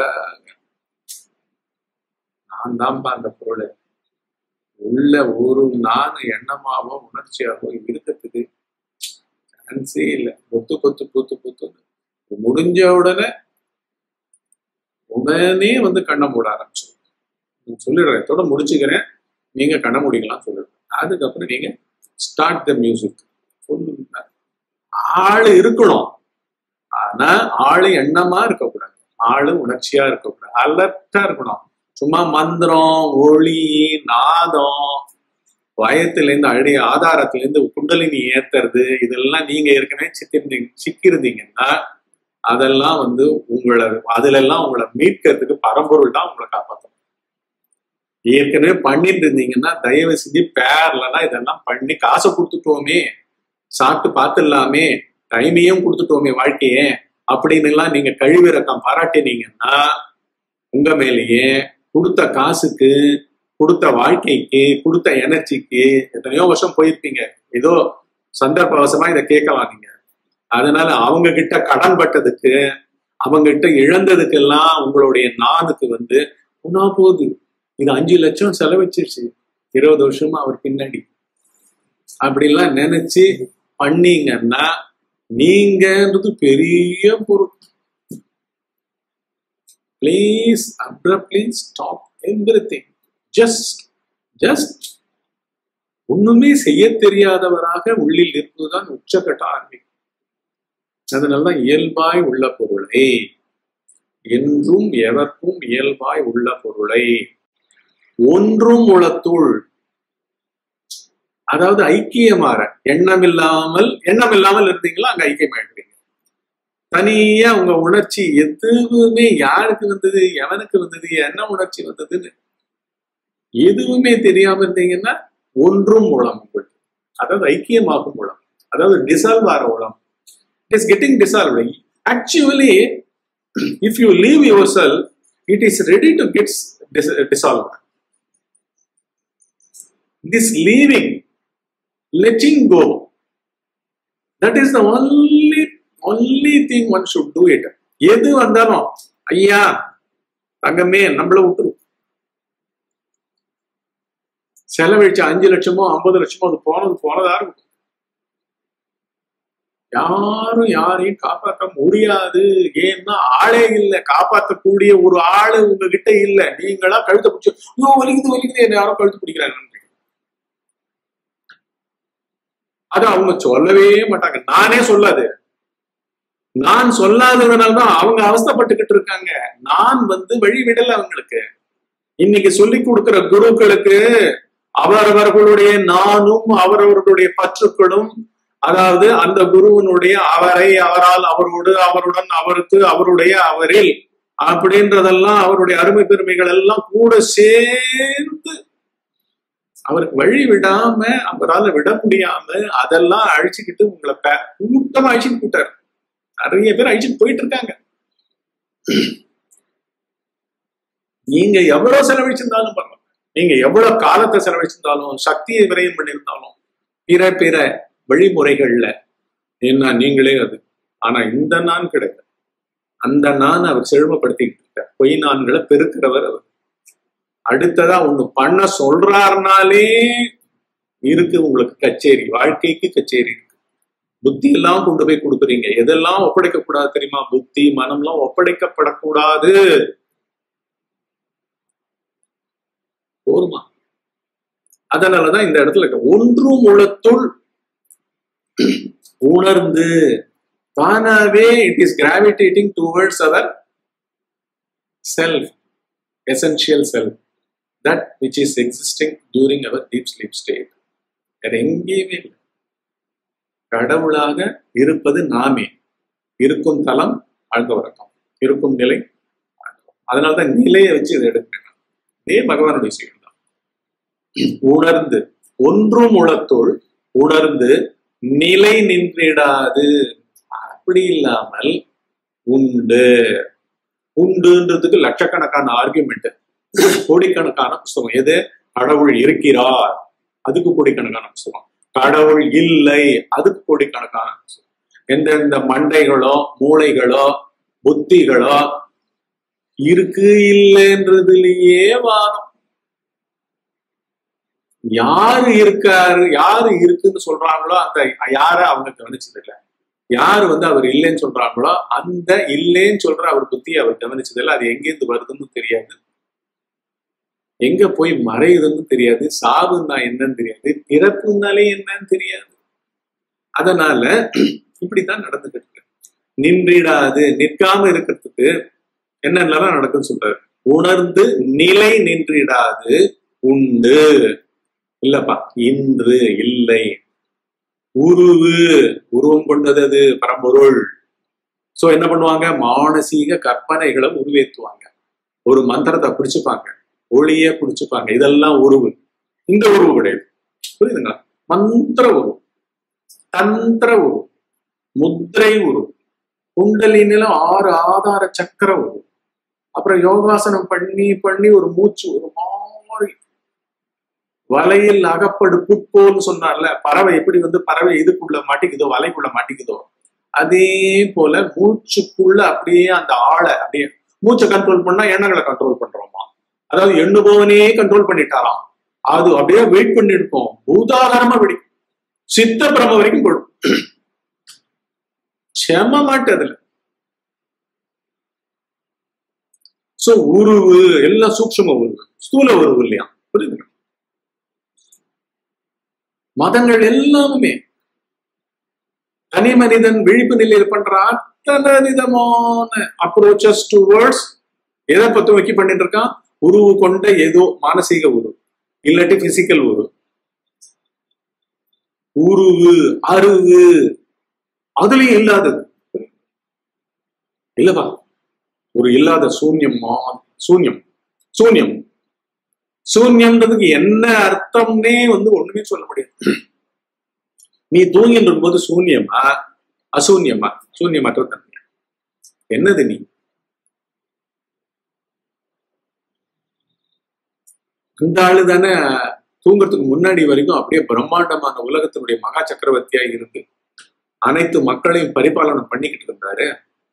நான் தான்ப்பா அந்த பொருள் உள்ள ஒரு நான் எண்ணமாவோ உணர்ச்சியாவோ இருக்கிறதுக்கு சான்ஸே இல்லை கொத்து கொத்து கொத்து கொத்து முடிஞ்ச உடனே உடனே வந்து கண்ணை மூட ஆரம்பிச்சிடும் சொல்லிடுறேன் இதோட முடிச்சுக்கிறேன் நீங்க கண்ணை முடிக்கலாம் சொல்லிடுறேன் அதுக்கப்புறம் நீங்க ஸ்டார்ட் த மியூசிக் ஆளு இருக்கணும் ஆனா ஆளு எண்ணமா இருக்கக்கூடாது ஆளு உணர்ச்சியா இருக்கக்கூடாது அலர்ட்டா இருக்கணும் சும்மா மந்திரம் ஒளி நாதம் வயத்திலேருந்து அடி ஆதாரத்திலேருந்து குண்டலினி ஏத்துறது இதெல்லாம் நீங்க ஏற்கனவே சிக்கிருந்தீங்க சிக்கிருந்தீங்கன்னா அதெல்லாம் வந்து உங்களை அதுல எல்லாம் உங்களை மீட்கிறதுக்கு பரம்பொருள் தான் உங்களை காப்பாற்றும் ஏற்கனவே பண்ணிட்டு இருந்தீங்கன்னா தயவு செஞ்சு பேர்லன்னா இதெல்லாம் பண்ணி காசை கொடுத்துட்டோமே சாப்பிட்டு பார்த்துடலாமே டைமையும் கொடுத்துட்டோமே வாழ்க்கையே அப்படின்னு எல்லாம் நீங்க கழிவிறக்கம் பாராட்டினீங்கன்னா உங்க மேலேயே கொடுத்த காசுக்கு கொடுத்த வாழ்க்கைக்கு கொடுத்த எனர்ஜிக்கு எத்தனையோ வருஷம் போயிருப்பீங்க ஏதோ சந்தர்ப்பவசமா இதை கேட்கலாம் நீங்க அதனால அவங்க கிட்ட கடன் பட்டதுக்கு அவங்க கிட்ட இழந்ததுக்கெல்லாம் உங்களுடைய நானுக்கு வந்து ஒன்னா போகுது இது அஞ்சு லட்சம் செலவச்சிருச்சு இருபது வருஷமா அவர் பின்னாடி அப்படிலாம் நினைச்சு பண்ணீங்கன்னா நீங்கன்றது பெரிய பொருள் please abruptly stop everything just just ஒண்ணுமே செய்ய தெரியாதவராக உள்ளில் இருப்பதுதான் உச்சக்கட்ட ஆண்மை அதனாலதான் இயல்பாய் உள்ள பொருளை என்றும் எவர்க்கும் இயல்பாய் உள்ள பொருளை ஒன்றும் உளத்துள் அதாவது ஐக்கியமாற எண்ணம் இல்லாமல் எண்ணம் இல்லாமல் இருந்தீங்களா அங்க ஐக்கியமாயிடுவீங்க தனியா உங்க உணர்ச்சி எதுவுமே யாருக்கு வந்தது எவனுக்கு வந்தது என்ன உணர்ச்சி வந்ததுன்னு எதுவுமே தெரியாம இருந்தீங்கன்னா ஒன்றும் மூலம் உங்களுக்கு அதாவது ஐக்கியமாகும் மூலம் அதாவது டிசால்வ் ஆகிற மூலம் it is getting dissolve actually if you leave yourself it is ready to get dissolve this leaving letting go that is the only only thing one should do it எது வந்தாலும் ஐயா தங்கமே நம்மள விட்டுரு செலவழிச்ச அஞ்சு லட்சமோ ஐம்பது லட்சமோ அது போனது போனதா இருக்கும் யாரும் யாரையும் காப்பாற்ற முடியாது ஏன்னா ஆளே இல்லை காப்பாற்றக்கூடிய ஒரு ஆளு உங்ககிட்ட இல்ல நீங்களா கழுத்தை பிடிச்சி ஐயோ வலிக்குது வலிக்குது என்ன யாரும் கழுத்து பிடிக்கிறாங்க அது அவங்க சொல்லவே மாட்டாங்க நானே சொல்லாது நான் சொல்லாததுனால தான் அவங்க அவஸ்தப்பட்டுக்கிட்டு இருக்காங்க நான் வந்து வழி விடல அவங்களுக்கு இன்னைக்கு சொல்லி கொடுக்கிற குருக்களுக்கு அவரவர்களுடைய நானும் அவரவர்களுடைய பற்றுக்களும் அதாவது அந்த குருவனுடைய அவரை அவரால் அவரோடு அவருடன் அவருக்கு அவருடைய அவரில் அப்படின்றதெல்லாம் அவருடைய அருமை பெருமைகள் எல்லாம் கூட சேர்ந்து அவருக்கு வழி விடாம அவரால் விட முடியாம அதெல்லாம் அழிச்சுக்கிட்டு உங்களை கூட்டமா அழிச்சுட்டு போயிட்டாரு நிறைய பேர் அழிச்சுட்டு போயிட்டு இருக்காங்க நீங்க எவ்வளவு செலவழிச்சிருந்தாலும் பரவாயில்ல நீங்க எவ்வளவு காலத்தை செலவழிச்சிருந்தாலும் சக்தியை விரயம் பண்ணியிருந்தாலும் பிற பிற வழிமுறைகள்ல என்ன நீங்களே அது ஆனா இந்த நான் கிடையாது அந்த நான் அவர் செழுமப்படுத்திக்கிட்டு இருக்கார் பொய் நான்களை பெருக்கிறவர் அவர் அடுத்ததா ஒண்ணு பண்ண சொல்றாருனாலே இருக்கு உங்களுக்கு கச்சேரி வாழ்க்கைக்கு கச்சேரி இருக்கு புத்தி எல்லாம் கொண்டு போய் கொடுக்குறீங்க எதெல்லாம் ஒப்படைக்க கூடாது தெரியுமா புத்தி மனம்லாம் ஒப்படைக்கப்படக்கூடாது போருமா அதனாலதான் இந்த இடத்துல ஒன்றும் உளத்துள் உணர்ந்து தானாவே it is gravitating towards our self essential self that which is existing during our deep sleep state வேற எங்கேயுமே இல்லை கடவுளாக இருப்பது நாமே இருக்கும் தலம் ஆழ்ந்த உறக்கம் இருக்கும் நிலை அதனால்தான் நிலையை வச்சு இதை எடுக்கிறேன் இதே பகவானுடைய செயல் தான் உணர்ந்து ஒன்றும் உளத்தோள் உணர்ந்து நிலை நின்றிடாது அப்படி இல்லாமல் உண்டு உண்டுன்றதுக்கு லட்சக்கணக்கான ஆர்குமெண்ட் கோடிக்கணக்கான புஸ்தகம் எது கடவுள் இருக்கிறார் அதுக்கு கோடிக்கணக்கான புஸ்தகம் கடவுள் இல்லை அதுக்கு கோடிக்கணக்கான எந்தெந்த மண்டைகளோ மூளைகளோ புத்திகளோ இருக்கு இல்லைன்றதுலயே வாதம் யாரு இருக்காரு யாரு இருக்குன்னு சொல்றாங்களோ அந்த யார அவங்க கவனிச்சது இல்ல யாரு வந்து அவர் இல்லைன்னு சொல்றாங்களோ அந்த இல்லைன்னு சொல்ற அவர் புத்தி அவர் கவனிச்சது இல்ல அது எங்கேருந்து வருதுன்னு தெரியாது எங்க போய் மறையுதுன்னு தெரியாது சாவுன்னா என்னன்னு தெரியாது பிறப்புனாலே என்னன்னு தெரியாது அதனால இப்படித்தான் நடந்துகிட்டு இருக்கு நின்றிடாது நிற்காம இருக்கிறதுக்கு என்னென்னலாம் நடக்குன்னு சொல்றாரு உணர்ந்து நிலை நின்றிடாது உண்டு இல்லப்பா இன்று இல்லை உருவு உருவம் கொண்டது அது பரம்பொருள் சோ என்ன பண்ணுவாங்க மானசீக கற்பனைகளை உருவேத்துவாங்க ஒரு மந்திரத்தை பிடிச்சுப்பாங்க ஒளிய பிடிச்சுப்பாங்க இதெல்லாம் உருவு இந்த உருவு கிடையாது புரியுதுங்களா மந்திர உருவு தந்திர உருவு முத்திரை உருவு குண்டலினில ஆறு ஆதார சக்கர உருவு அப்புறம் யோகாசனம் பண்ணி பண்ணி ஒரு மூச்சு ஒரு மாதிரி வலையில் அகப்படு புட்போல்னு சொன்னார்ல பறவை எப்படி வந்து பறவை இதுக்குள்ள மாட்டிக்குதோ வலைக்குள்ள மாட்டிக்குதோ அதே போல மூச்சுக்குள்ள அப்படியே அந்த ஆளை அப்படியே மூச்சை கண்ட்ரோல் பண்ணா எண்ணங்களை கண்ட்ரோல் பண்றோமா அதாவது எண்ணுபவனே கண்ட்ரோல் பண்ணிட்டாராம் அது அப்படியே வெயிட் பண்ணி இருக்கும் பூதாகரமா வெடிக்கும் சித்த பிரம வரைக்கும் போடும் செம மாட்டு அதுல சோ உருவு எல்லாம் சூக்ஷம உருவு ஸ்தூல உருவு இல்லையா புரியுதுங்க மதங்கள் எல்லாமே தனி மனிதன் விழிப்பு நிலையில் பண்ற அத்தனை விதமான அப்ரோச்சஸ் டு வேர்ட்ஸ் எதை பத்த வைக்க பண்ணிட்டு இருக்கான் உருவு கொண்ட ஏதோ மானசீக உருவு இல்லாட்டி பிசிக்கல் உருவு உருவு அருவு அதுலயும் இல்லாதது இல்லவா ஒரு இல்லாத சூன்யம் சூன்யம் சூன்யம் சூன்யம்ன்றதுக்கு என்ன அர்த்தம்னே வந்து ஒண்ணுமே சொல்ல முடியாது நீ தூங்கின்ற போது சூன்யமா அசூன்யமா சூன்யமற்ற தன்மை என்னது நீ அந்த ஆளு தானே தூங்குறதுக்கு முன்னாடி வரைக்கும் அப்படியே பிரம்மாண்டமான உலகத்தினுடைய மகா சக்கரவர்த்தியா இருந்து அனைத்து மக்களையும் பரிபாலனம் பண்ணிக்கிட்டு இருந்தாரு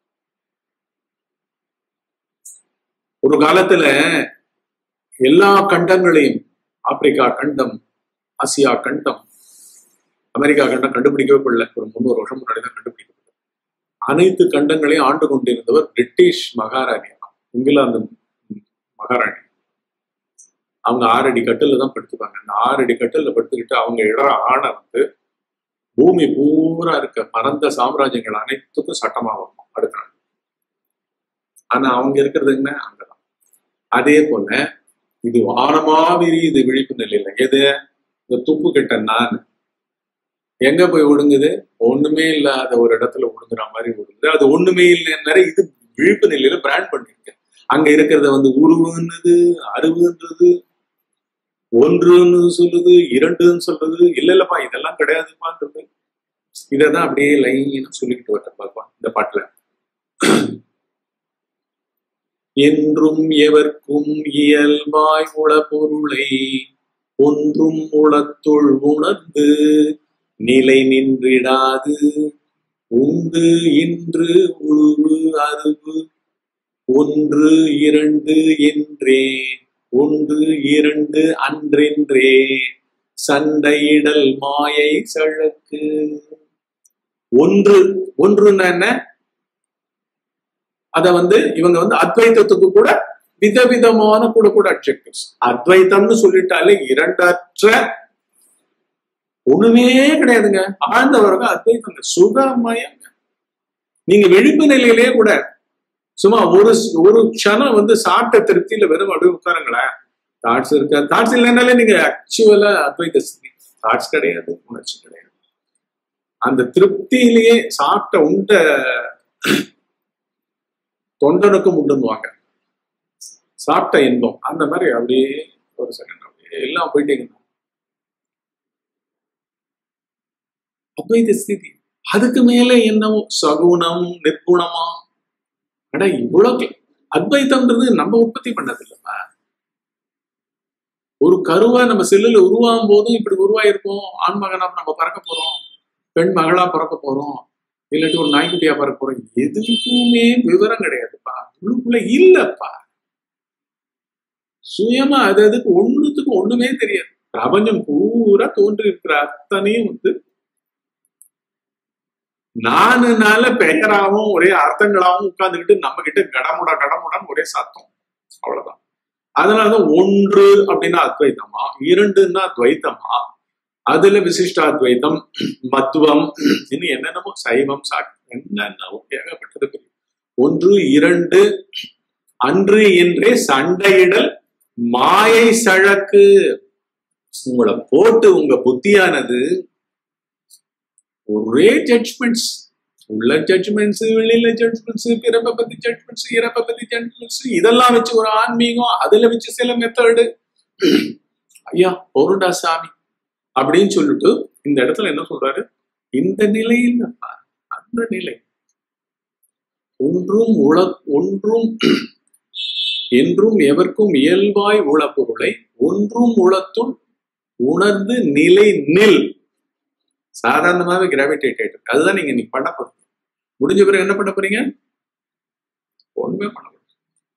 ஒரு காலத்துல எல்லா கண்டங்களையும் ஆப்பிரிக்கா கண்டம் ஆசியா கண்டம் அமெரிக்கா கண்டம் கண்டுபிடிக்கவே படல ஒரு முந்நூறு வருஷம் முன்னாடி தான் கண்டுபிடிக்கப்பட்டது அனைத்து கண்டங்களையும் ஆண்டு கொண்டிருந்தவர் பிரிட்டிஷ் மகாராணி இங்கிலாந்து மகாராணி அவங்க ஆறடி கட்டில தான் படுத்துப்பாங்க அந்த ஆறடி கட்டில படுத்துக்கிட்டு அவங்க இடம் ஆணை வந்து பூமி பூரா இருக்க பரந்த சாம்ராஜ்யங்கள் அனைத்துக்கும் சட்டமா வரும் அடுத்த நாள் ஆனா அவங்க இருக்கிறது என்ன அங்கதான் அதே போல இது வானமா விரியுது விழிப்பு நிலையில எது இந்த துப்பு கிட்ட நான் எங்க போய் ஒடுங்குது ஒண்ணுமே இல்லாத ஒரு இடத்துல ஒடுங்குற மாதிரி ஒடுங்குது அது ஒண்ணுமே இல்லைன்னு இது விழிப்பு நிலையில பிராண்ட் பண்ணிருக்கு அங்க இருக்கிறத வந்து உருவுன்னுது அருவுன்றது ஒன்றுன்னு சொல்லுது இரண்டுன்னு சொல்றது இல்ல இல்லப்பா இதெல்லாம் கிடையாதுப்பான்றது இததான் அப்படியே லைனா சொல்லிக்கிட்டு வர பாப்பா இந்த பாட்டுல என்றும் எவர்க்கும் இயல்பாய் உள பொருளை ஒன்றும் உளத்துள் உணர்ந்து நிலை நின்றிடாது உண்டு இன்று உருவு அருவு ஒன்று இரண்டு என்றே ஒன்று இரண்டு அன்றென்றே சண்டையிடல் மாயை சழக்கு ஒன்று ஒன்றுன்னா என்ன அத வந்து இவங்க வந்து அத்வைத்தத்துக்கு கூட விதவிதமான கூட கூட அப்ஜெக்டிவ்ஸ் அத்வைத்தம்னு சொல்லிட்டாலே இரண்டற்ற ஒண்ணுமே கிடையாதுங்க ஆழ்ந்தவர்கள் அத்வைத்தங்க சுகமயங்க நீங்க விழிப்பு நிலையிலேயே கூட சும்மா ஒரு ஒரு க்ஷணம் வந்து சாப்பிட்ட திருப்தியில வெறும் அப்படியே உட்காருங்களேன் தாட்ஸ் இருக்க தாட்ஸ் இல்லைனாலே நீங்க ஆக்சுவலா அத்வைத்த ஸ்திதி தாட்ஸ் கிடையாது உணர்ச்சி கிடையாது அந்த திருப்தியிலேயே சாப்பிட்ட உண்ட தொண்டனுக்கும் உண்டுன்னுவாங்க சாப்பிட்ட இன்பம் அந்த மாதிரி அப்படியே ஒரு செகண்ட் அப்படியே எல்லாம் போயிட்டீங்க அத்வைத ஸ்திதி அதுக்கு மேல என்னவோ சகுணம் நிர்குணமா அட இவ்வளவு அத்வைத்தம்ன்றது நம்ம உற்பத்தி பண்ணது இல்லப்பா ஒரு கருவா நம்ம செல்லுல உருவாகும் போதும் இப்படி உருவாயிருப்போம் ஆண் மகனா நம்ம பறக்க போறோம் பெண் மகளா பிறக்க போறோம் இல்லாட்டி ஒரு நாய்க்குட்டியா பிறக்க போறோம் எதுக்குமே விவரம் கிடையாதுப்பா உள்ளுக்குள்ள இல்லப்பா சுயமா அது அதுக்கு ஒண்ணுத்துக்கு ஒண்ணுமே தெரியாது பிரபஞ்சம் பூரா தோன்றி இருக்கிற அத்தனையும் வந்து நானுனால பெயராகவும் ஒரே அர்த்தங்களாகவும் உட்கார்ந்துக்கிட்டு நம்ம கிட்ட கடமுடா கடமுடான்னு ஒரே சத்தம் அவ்வளவுதான் அதனாலதான் ஒன்று அப்படின்னா அத்வைத்தமா இரண்டுன்னா துவைத்தமா அதுல விசிஷ்டாத்வைத்தம் மத்துவம் இன்னும் என்னென்னமோ சைவம் சாக் என்னென்னவோ ஏகப்பட்டது ஒன்று இரண்டு அன்று என்றே சண்டையிடல் மாயை சழக்கு உங்களை போட்டு உங்க புத்தியானது ஒரே ஜட்ஜ்மெண்ட்ஸ் உள்ள ஜட்ஜ்மெண்ட்ஸ் வெளியில ஜட்ஜ்மெண்ட்ஸ் பிறப்பை பத்தி ஜட்ஜ்மெண்ட்ஸ் இறப்பை பத்தி ஜட்ஜ்மெண்ட்ஸ் இதெல்லாம் வச்சு ஒரு ஆன்மீகம் அதுல வச்சு சில மெத்தடு ஐயா பொருண்டா சாமி அப்படின்னு சொல்லிட்டு இந்த இடத்துல என்ன சொல்றாரு இந்த நிலையில் அந்த நிலை ஒன்றும் உள ஒன்றும் என்றும் எவர்க்கும் இயல்பாய் உள பொருளை ஒன்றும் உளத்துள் உணர்ந்து நிலை நில் சாதாரணமாவே கிராவிடேட் ஆயிட்டு அதுதான் நீங்க இன்னைக்கு பண்ண போறீங்க முடிஞ்ச பிறகு என்ன பண்ண போறீங்க ஒண்ணுமே பண்ண போறீங்க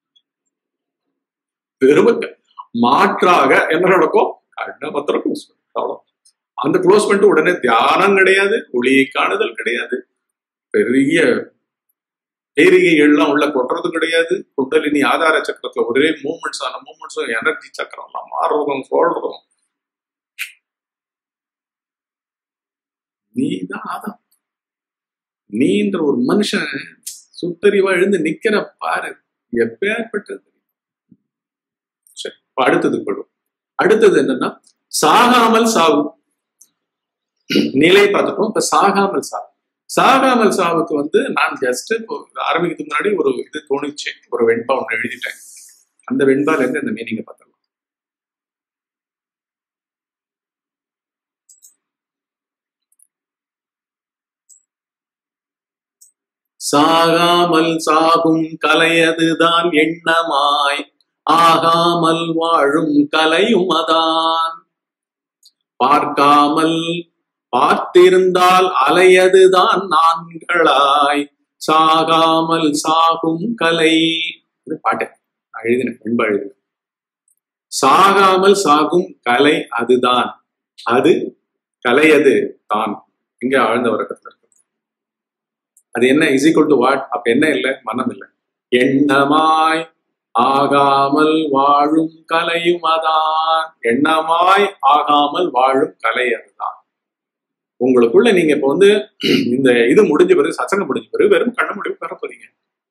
பெருமக்க மாற்றாக என்ன நடக்கும் கண்ண பத்திரம் க்ளோஸ் அவ்வளோ அந்த க்ளோஸ் பண்ணிட்டு உடனே தியானம் கிடையாது ஒளியை காணுதல் கிடையாது பெரிய பேரிகைகள்லாம் உள்ள கொட்டுறது கிடையாது குண்டலினி ஆதார சக்கரத்துல ஒரே மூமெண்ட்ஸ் ஆன மூமெண்ட்ஸும் எனர்ஜி சக்கரம்லாம் மாறுறதும் சொல்றதும் நீ தான் ஆதம் நீன்ற ஒரு மனுஷன் சுத்தறிவா எழுந்து நிக்கிற பாரு எப்பேற்பட்டது சரி அடுத்தது படும் அடுத்தது என்னன்னா சாகாமல் சாகும் நிலை பார்த்துட்டோம் இப்ப சாகாமல் சாகும் சாகாமல் சாவுக்கு வந்து நான் ஜஸ்ட் இப்போ ஆரம்பிக்கிறதுக்கு முன்னாடி ஒரு இது தோணுச்சு ஒரு வெண்பா ஒன்று எழுதிட்டேன் அந்த வெண்பால இருந்து அந்த மீனிங்கை பார்த்துடலாம் சாகாமல் சாகும் கலையதுதான் எண்ணமாய் ஆகாமல் வாழும் கலையும் அதான் பார்க்காமல் பார்த்திருந்தால் அலையதுதான் நான்களாய் சாகாமல் சாகும் கலை இது பாட்டு நான் எழுதினேன் வெண்பா எழுதினேன் சாகாமல் சாகும் கலை அதுதான் அது கலையது தான் இங்க ஆழ்ந்த உறக்கத்துல இருக்கு அது என்ன இஸ் ஈக்குவல் டு வாட் அப்ப என்ன இல்லை மனம் இல்லை எண்ணமாய் ஆகாமல் வாழும் கலையும் அதான் எண்ணமாய் ஆகாமல் வாழும் கலை அதுதான் உங்களுக்குள்ள நீங்க இப்ப வந்து இந்த இது முடிஞ்ச பிறகு சச்சங்கம் முடிஞ்ச பிறகு வெறும் கண்ண முடிவு பெற போறீங்க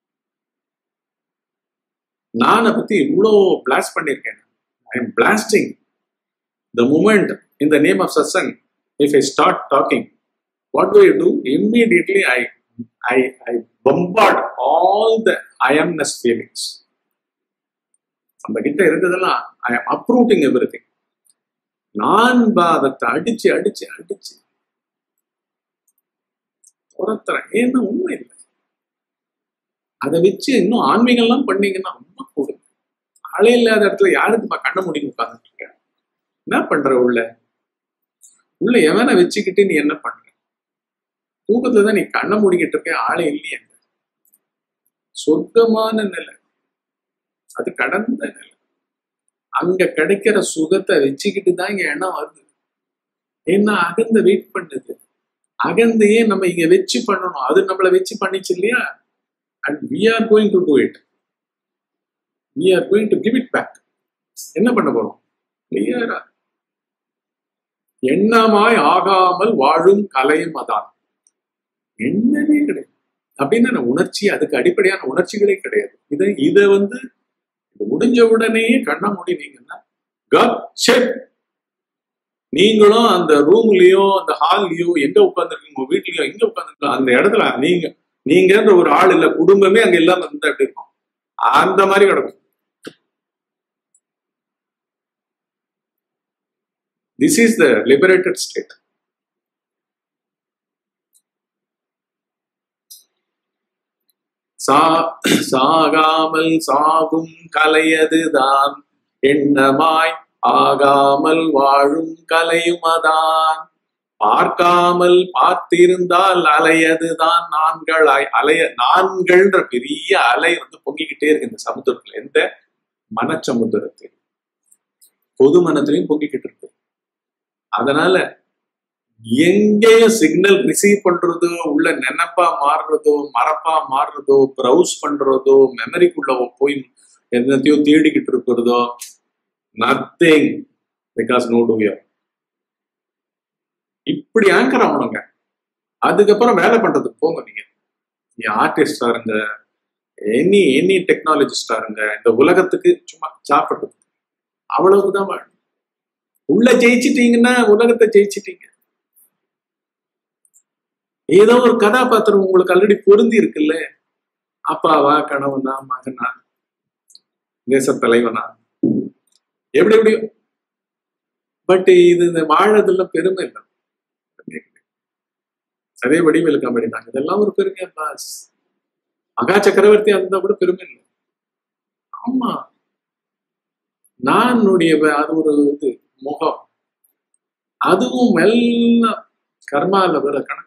நானை பத்தி இவ்வளோ பிளாஸ்ட் பண்ணியிருக்கேன் I am blasting the movement in the name of satsang if I start talking what do you do immediately I I I bombard all the I amness feelings நம்ம கிட்ட இருந்ததெல்லாம் I am uprooting everything நான் பாவத்தை அடிச்சு அடிச்சு அடிச்சு துரத்துறேன் ஏன்னா உண்மை இல்லை அதை வச்சு இன்னும் ஆன்மீகம்லாம் பண்ணீங்கன்னா ரொம்ப கூடும் ஆளே இல்லாத இடத்துல யாருக்குப்பா கண்ண முடியும் உட்கார்ந்துட்டு இருக்க என்ன பண்ற உள்ள உள்ள எவனை வச்சுக்கிட்டு நீ என்ன பண்ற தூக்கத்துல தான் நீ கண்ணை மூடிக்கிட்டு இருக்க ஆளே இல்லையே சொர்க்கமான நிலை அது கடந்த நிலை அங்க கிடைக்கிற சுகத்தை வச்சுக்கிட்டு தான் இங்க எண்ணம் வருது ஏன்னா அகந்த வெயிட் பண்ணுது அகந்தையே நம்ம இங்க வச்சு பண்ணணும் அது நம்மளை வச்சு பண்ணிச்சு இல்லையா and we are going to do it we are going to give it back என்ன பண்ண போறோம் கிளியரா எண்ணமாய் ஆகாமல் வாழும் கலையும் அதான் எண்ணமே கிடையாது அப்படின்னு உணர்ச்சி அதுக்கு அடிப்படையான உணர்ச்சிகளே கிடையாது இதை இதை வந்து இது முடிஞ்ச உடனே கண்ண முடினீங்கன்னா கப் செட் நீங்களும் அந்த ரூம்லயோ அந்த ஹால்லயோ எங்க உட்காந்துருக்கீங்க உங்க வீட்லயோ எங்க உட்காந்துருக்கோம் அந்த இடத்துல நீங்க நீங்கன்ற ஒரு ஆள் இல்ல குடும்பமே அங்க இல்லாம இருந்தா எப்படி இருக்கும் அந்த மாதிரி கிடக்கும் this is the liberated state சாகாமல் சாகும் கலையதுதான் எண்ணமாய் ஆகாமல் வாழும் கலையும் அதான் பார்க்காமல் பார்த்திருந்தால் அலையதுதான் நான்களாய் அலைய நான்கள்ன்ற பெரிய அலை வந்து பொங்கிக்கிட்டே இருக்கு இந்த சமுத்திரத்துல எந்த மனச்சமுத்திரத்தில் பொது மனத்திலையும் பொங்கிக்கிட்டு இருக்கு அதனால எங்கேயும் சிக்னல் ரிசீவ் பண்றதோ உள்ள நினைப்பா மாறுறதோ மறப்பா மாறுறதோ ப்ரௌஸ் பண்றதோ மெமரிக்குள்ள போய் என்னத்தையோ தேடிக்கிட்டு இருக்கிறதோ நத்திங் பிகாஸ் நோ டூயர் இப்படி ஆங்கர் ஆகணுங்க அதுக்கப்புறம் வேலை பண்றதுக்கு போங்க நீங்க நீ ஆர்டிஸ்டா இருங்க எனி எனி டெக்னாலஜிஸ்டா இருங்க இந்த உலகத்துக்கு சும்மா சாப்பிடுறது அவ்வளவுதான் வாழணும் உள்ள ஜெயிச்சிட்டீங்கன்னா உலகத்தை ஜெயிச்சிட்டீங்க ஏதோ ஒரு கதாபாத்திரம் உங்களுக்கு ஆல்ரெடி பொருந்தி இருக்குல்ல அப்பாவா கணவனா மகனா தேச தலைவனா எப்படி எப்படியோ பட் இது இந்த வாழறதுல பெருமை இல்லை அதே வடிவேலு கம்பெனி தான் இதெல்லாம் ஒரு பெருமையா பாஸ் மகா சக்கரவர்த்தி அந்த கூட பெருமை இல்லை ஆமா நானுடைய அது ஒரு இது முகம் அதுவும் மெல்ல கர்மால வர கணக்கு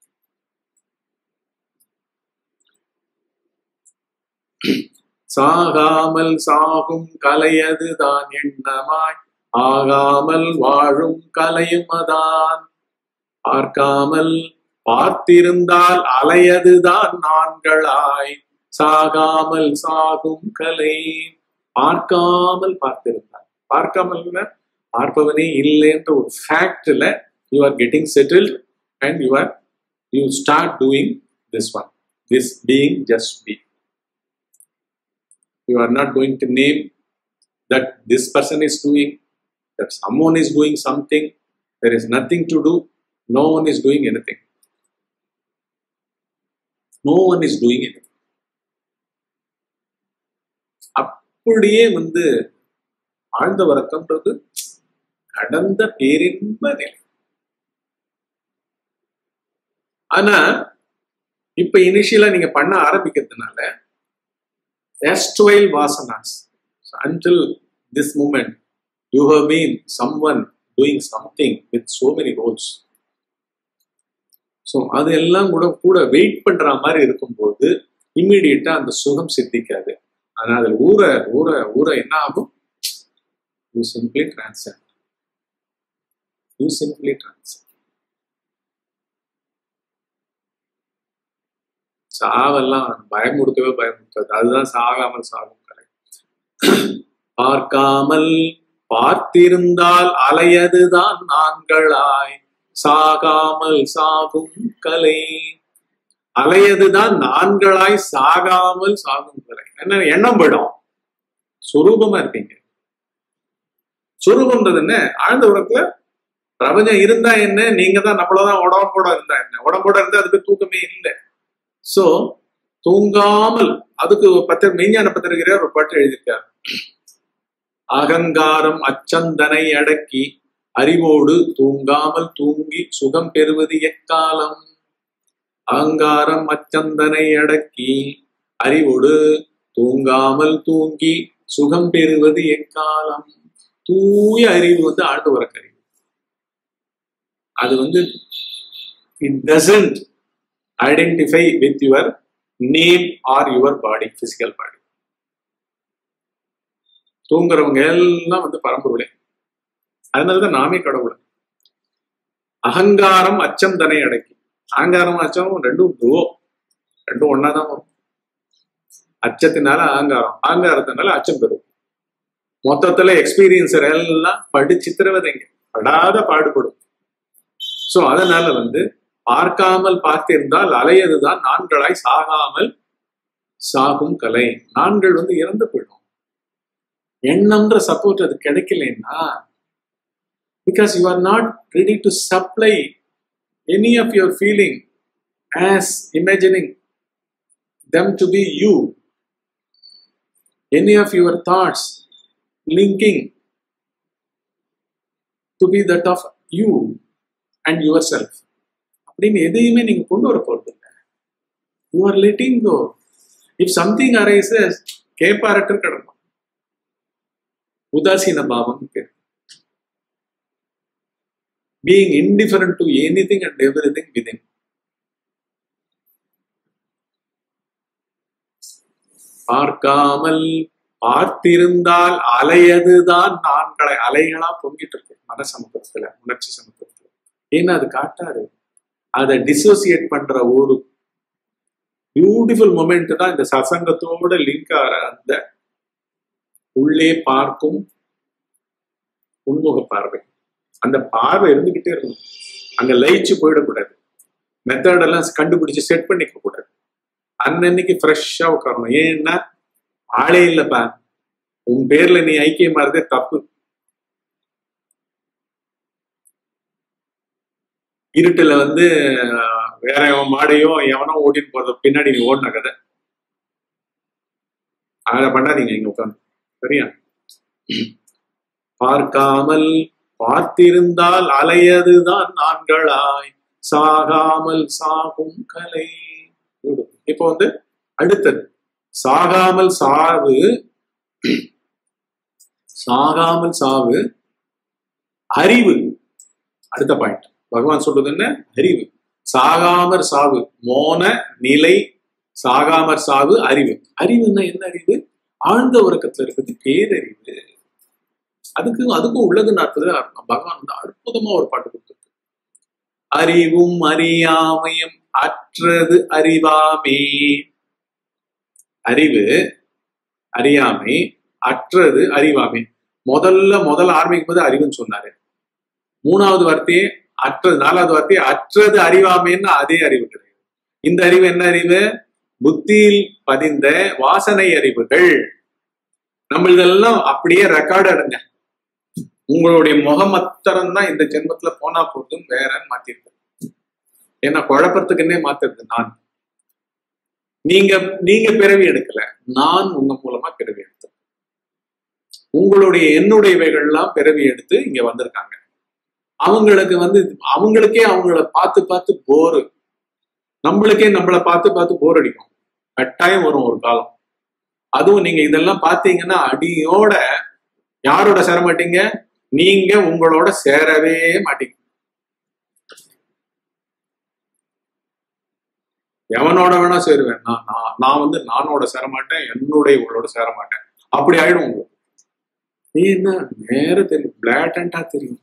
சாகாமல் சாகும் கலையதுதான் எண்ணமாய் ஆகாமல் வாழும் கலையும் அதான் பார்க்காமல் பார்த்திருந்தால் அலையதுதான் நான்களாய் சாகாமல் சாகும் கலை பார்க்காமல் பார்த்திருந்தால் பார்க்காமல் பார்ப்பவனே இல்லைன்ற ஒரு ஃபேக்ட்ல you are getting settled and you are you start doing this one this being just be you are not going to name that this person is doing, that someone is doing something. There is nothing to do. No one is doing anything. No one is doing anything. அப்படியே வந்து ஆழ்ந்த வரக்கம்ன்றது கடந்த பேரின்ப நிலை ஆனா இப்ப இனிஷியலா நீங்க பண்ண ஆரம்பிக்கிறதுனால erstwhile vasanas. So until this moment, you have been someone doing something with so many roles. So அது எல்லாம் கூட கூட வெயிட் பண்ற மாதிரி இருக்கும்போது இம்மிடியட்டா அந்த சுகம் சித்திக்காது ஆனா அதில் ஊற ஊற ஊற என்ன ஆகும் you simply transcend you simply transcend சாவெல்லாம் பயமுடுத்தவே பயமுடுத்தாது அதுதான் சாகாமல் சாகும் கலை பார்க்காமல் பார்த்திருந்தால் அலையதுதான் நான்களாய் சாகாமல் சாகும் கலை அலையதுதான் நான்களாய் சாகாமல் சாகும் கலை என்ன எண்ணம் போயிடும் சுரூபமா இருப்பீங்க சுரூபம்ன்றது என்ன ஆழ்ந்த உறத்துல பிரபஞ்சம் இருந்தா என்ன நீங்க தான் நம்மளதான் உடம்போட இருந்தா என்ன உடம்போட இருந்தா அதுக்கு தூக்கமே இல்லை சோ தூங்காமல் அதுக்கு பத்திர மெய்ஞான பத்திரிகையார் ஒரு பாட்டு எழுதியிருக்கார் அகங்காரம் அச்சந்தனை அடக்கி அறிவோடு தூங்காமல் தூங்கி சுகம் பெறுவது எக்காலம் அகங்காரம் அச்சந்தனை அடக்கி அறிவோடு தூங்காமல் தூங்கி சுகம் பெறுவது எக்காலம் தூய அறிவு வந்து ஆண்டு வரக்கறிவு அது வந்து it doesn't identify with your name or your body physical body தூங்குறவங்க எல்லாம் வந்து பரம்பொருளே அதனாலதான் நாமே கடவுள் அகங்காரம் அச்சம் தனை அடக்கி அகங்காரம் அச்சம் ரெண்டும் துவோ ரெண்டும் ஒன்னாதான் வரும் அச்சத்தினால அகங்காரம் அகங்காரத்தினால அச்சம் பெறும் மொத்தத்துல எக்ஸ்பீரியன்ஸர் எல்லாம் படி சித்திரவதைங்க படாத பாடுபடும் சோ அதனால வந்து பார்க்காமல் பார்த்திருந்தால் அலையதுதான் நான்களாய் சாகாமல் சாகும் கலை நான்கள் வந்து இறந்து போயிடும் எண்ணம்ன்ற சப்போர்ட் அது கிடைக்கலன்னா because you are not ready to supply any of your feeling as imagining them to be you any of your thoughts linking to be that of you and yourself அப்படின்னு எதையுமே நீங்க கொண்டு வர போறது இல்லை you are letting go if something arises கேப்பாரட்டு கிடக்கும் உதாசீன பாவம் pure being indifferent to anything and everything within பார்க்காமல் பார்த்திருந்தால் அலையதுதான் நான்களை அலைகளா பொங்கிட்டு இருக்கு மனசமுத்திரத்துல உணர்ச்சி சமுத்திரத்துல ஏன்னா அது காட்டாது அதை டிசோசியேட் பண்ற ஒரு பியூட்டிஃபுல் மொமெண்ட் தான் இந்த சசங்கத்தோட லிங்க் ஆகிற அந்த உள்ளே பார்க்கும் உன்முக பார்வை அந்த பார்வை இருந்துகிட்டே இருக்கணும் அங்க லயிச்சு போயிடக்கூடாது மெத்தட் எல்லாம் கண்டுபிடிச்சு செட் பண்ணிக்க கூடாது அன்னன்னைக்கு ஃப்ரெஷ்ஷா உட்காரணும் ஏன்னா ஆளே இல்லப்பா உன் பேர்ல நீ ஐக்கியமா இருந்தே தப்பு இருட்டுல வந்து வேற எவன் மாடையோ எவனோ ஓட்டிட்டு போறத பின்னாடி நீ ஓடின கதை அதை பண்ணாதீங்க இங்க உட்காந்து சரியா பார்க்காமல் பார்த்திருந்தால் அலையதுதான் நான்களாய் சாகாமல் சாகும் கலை இப்போ வந்து அடுத்தது சாகாமல் சாவு சாகாமல் சாவு அறிவு அடுத்த பாயிண்ட் பகவான் சொல்றது என்ன அறிவு சாகாமற் சாவு மோன நிலை சாகாமற் சாவு அறிவு அறிவுன்னா என்ன அறிவு ஆழ்ந்த உறக்கத்துல இருக்கிறது பேரறிவு அதுக்கு அதுக்கும் உள்ளது நாட்கள் பகவான் வந்து அற்புதமா ஒரு பாட்டு கொடுத்துருக்கு அறிவும் அறியாமையும் அற்றது அறிவாமே அறிவு அறியாமை அற்றது அறிவாமை முதல்ல முதல்ல ஆரம்பிக்கும் போது அறிவுன்னு சொன்னாரு மூணாவது வார்த்தையே அற்றது நாலாவது வார்த்தையே அற்றது அறிவாமைன்னு அதே அறிவு கிடையாது இந்த அறிவு என்ன அறிவு புத்தியில் பதிந்த வாசனை அறிவுகள் நம்ம இதெல்லாம் அப்படியே ரெக்கார்டு எடுங்க உங்களுடைய முகமத்தரம் தான் இந்த ஜென்மத்துல போனா போதும் வேற மாத்திருக்கு ஏன்னா குழப்பத்துக்குன்னே மாத்துறது நான் நீங்க நீங்க பிறவி எடுக்கல நான் உங்க மூலமா பிறவி எடுத்தேன் உங்களுடைய என்னுடையவைகள்லாம் பிறவி எடுத்து இங்க வந்திருக்காங்க அவங்களுக்கு வந்து அவங்களுக்கே அவங்கள பார்த்து பார்த்து போரு நம்மளுக்கே நம்மளை பார்த்து பார்த்து போர் அடிக்கும் கட்டாயம் வரும் ஒரு காலம் அதுவும் நீங்க இதெல்லாம் பார்த்தீங்கன்னா அடியோட யாரோட சேர மாட்டீங்க நீங்க உங்களோட சேரவே மாட்டீங்க எவனோட வேணா சேருவேன் நான் நான் நான் வந்து நானோட சேர மாட்டேன் என்னுடைய உங்களோட சேர மாட்டேன் அப்படி ஆயிடும் உங்களுக்கு நீ என்ன நேர தெரியும் பிளாட்டண்டா தெரியும்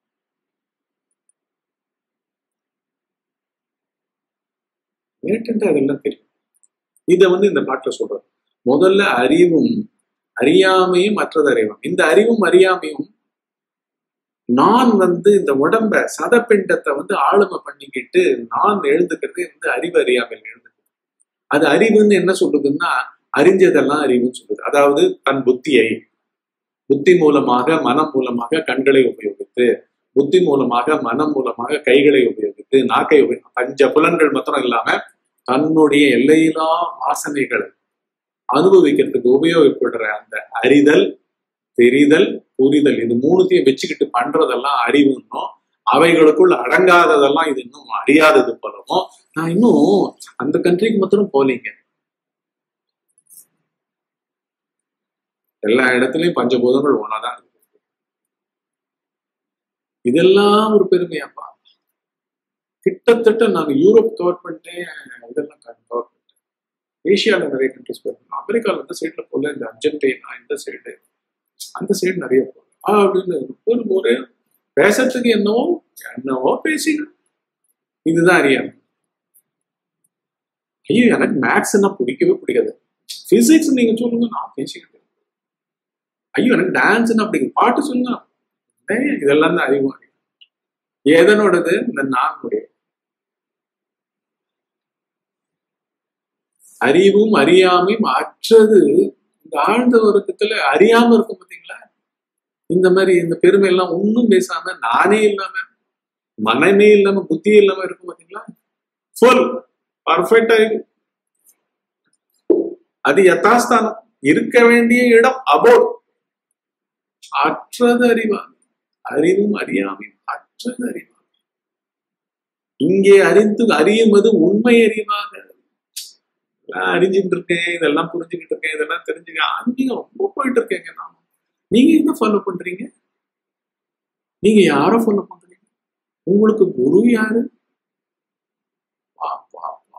பிளாட்டண்டா அதெல்லாம் தெரியும் இதை வந்து இந்த பாட்டுல சொல்றது முதல்ல அறிவும் அறியாமையும் மற்றது அறிவும் இந்த அறிவும் அறியாமையும் நான் வந்து இந்த உடம்ப சதப்பிண்டத்தை வந்து ஆளுமை பண்ணிக்கிட்டு நான் எழுந்துக்கிறது வந்து அறிவு அறியாமல் எழுந்துக்கிறது அது அறிவுன்னு என்ன சொல்றதுன்னா அறிஞ்சதெல்லாம் அறிவுன்னு சொல்லுது அதாவது தன் புத்தியை புத்தி மூலமாக மனம் மூலமாக கண்களை உபயோகித்து புத்தி மூலமாக மனம் மூலமாக கைகளை உபயோகித்து நாக்கை உபயோக பஞ்ச புலன்கள் மாத்திரம் இல்லாம தன்னுடைய எல்லையில்லா வாசனைகளை அனுபவிக்கிறதுக்கு உபயோகப்படுற அந்த அறிதல் தெரிதல் புரிதல் இது மூணுத்தையும் வச்சுக்கிட்டு பண்றதெல்லாம் அறிவுன்னும் அவைகளுக்குள் அடங்காததெல்லாம் இது இன்னும் அறியாதது போலவும் நான் இன்னும் அந்த கண்ட்ரிக்கு மாத்திரம் போலீங்க எல்லா இடத்துலயும் பஞ்சபூதங்கள் ஒன்னாதான் இருக்கு இதெல்லாம் ஒரு பெருமையாப்பா கிட்டத்தட்ட நான் யூரோப் கவர் பண்ணிட்டேன் இதெல்லாம் கவர் பண்ணிட்டேன் ஏசியாவில் நிறைய கண்ட்ரிஸ் போயிருக்கேன் அமெரிக்காவில் இந்த சைடில் போல இந்த அர்ஜென்டினா இந்த சைடு அந்த சைடு நிறைய போகல அப்படின்னு ஒரு ஒரு பேசுறதுக்கு என்னவோ என்னவோ பேசிக்கணும் இதுதான் அறியாம ஐயோ எனக்கு மேக்ஸ்னா பிடிக்கவே பிடிக்காது பிசிக்ஸ் நீங்க சொல்லுங்க நான் பேசிக்கிட்டேன் ஐயோ எனக்கு டான்ஸ்னா பிடிக்கும் பாட்டு சொல்லுங்க இதெல்லாம் தான் அறிவு எதனோடது இந்த நான்முடைய அறிவும் அறியாமையும் அற்றது இந்த ஆழ்ந்த உறக்கத்துல அறியாம இருக்கும் பாத்தீங்களா இந்த மாதிரி இந்த பெருமை எல்லாம் ஒன்னும் பேசாம நானே இல்லாம மனமே இல்லாம புத்தி இல்லாம இருக்கும் பாத்தீங்களா ஃபுல் பர்ஃபெக்டா இருக்கு அது யதாஸ்தானம் இருக்க வேண்டிய இடம் அபோட் அற்றது அறிவான் அறிவும் அறியாமையும் அற்றது அறிவான் இங்கே அறிந்து அறியுவது உண்மை அறிவாக எல்லாம் அறிஞ்சுட்டு இருக்கேன் இதெல்லாம் புரிஞ்சுக்கிட்டு இருக்கேன் இதெல்லாம் தெரிஞ்சுக்க அங்கேயும் ரொம்ப போயிட்டு இருக்கேங்க நான் நீங்க என்ன ஃபாலோ பண்றீங்க நீங்க யார ஃபாலோ பண்றீங்க உங்களுக்கு குரு யாரு வா, வா, வா.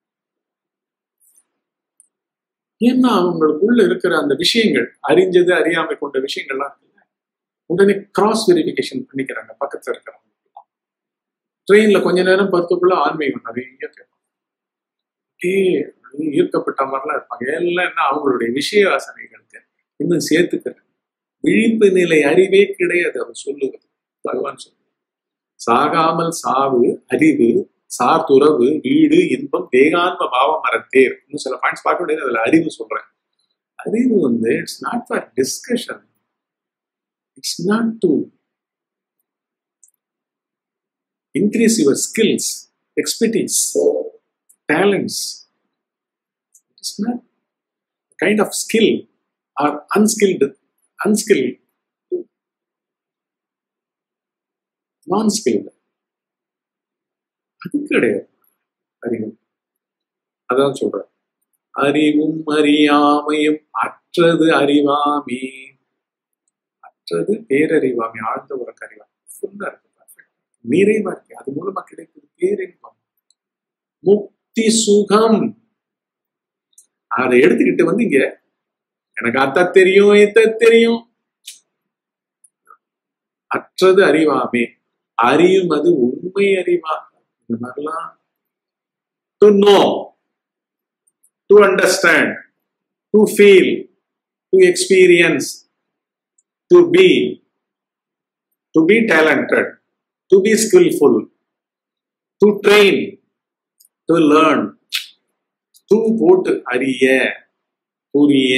ஏன்னா அவங்களுக்குள்ள இருக்கிற அந்த விஷயங்கள் அறிஞ்சது அறியாமை கொண்ட விஷயங்கள்லாம் இருக்குல்ல உடனே கிராஸ் வெரிஃபிகேஷன் பண்ணிக்கிறாங்க பக்கத்துல இருக்கிறவங்க ட்ரெயின்ல கொஞ்ச நேரம் பத்துக்குள்ள ஆன்மீகம் நிறைய கேட்பாங்க அப்படியே அப்படியே ஈர்க்கப்பட்ட மாதிரிலாம் இருப்பாங்க எல்லாம் என்ன அவங்களுடைய விஷய வாசனைகளுக்கு இன்னும் சேர்த்துக்கிறாங்க விழிப்பு நிலை அறிவே கிடையாது அவர் சொல்லுவது பகவான் சொல்லுவது சாகாமல் சாவு அறிவு சார் துறவு வீடு இன்பம் தேகான்ம பாவம் மரத்தேர் இன்னும் சில பாயிண்ட்ஸ் பார்க்க முடியாது அதுல அறிவு சொல்றேன் அறிவு வந்து it's not for discussion it's not to increase your skills, expertise, talents. It's not a kind of skill or unskilled, unskilled, non-skilled. அது கிடையாது அறிவு அதான் சொல்றேன் அறிவும் அறியாமையும் அற்றது அறிவாமே அற்றது பேரறிவாமே ஆழ்ந்த உறக்க அறிவாமே ஃபுல்லா இருக்கு perfect. நிறைவா இருக்கு அது மூலமா கிடைக்கிறது பேரின்பம் முக்தி சுகம் அதை எடுத்துக்கிட்டு வந்து இங்க எனக்கு அத்த தெரியும் இத்த தெரியும் அற்றது அறிவாமே அறியும் அது உண்மை அறிவா இந்த மாதிரிலாம் to know to understand to feel to experience to be to be talented to be skilful to train to learn to போட்டு அறிய புரிய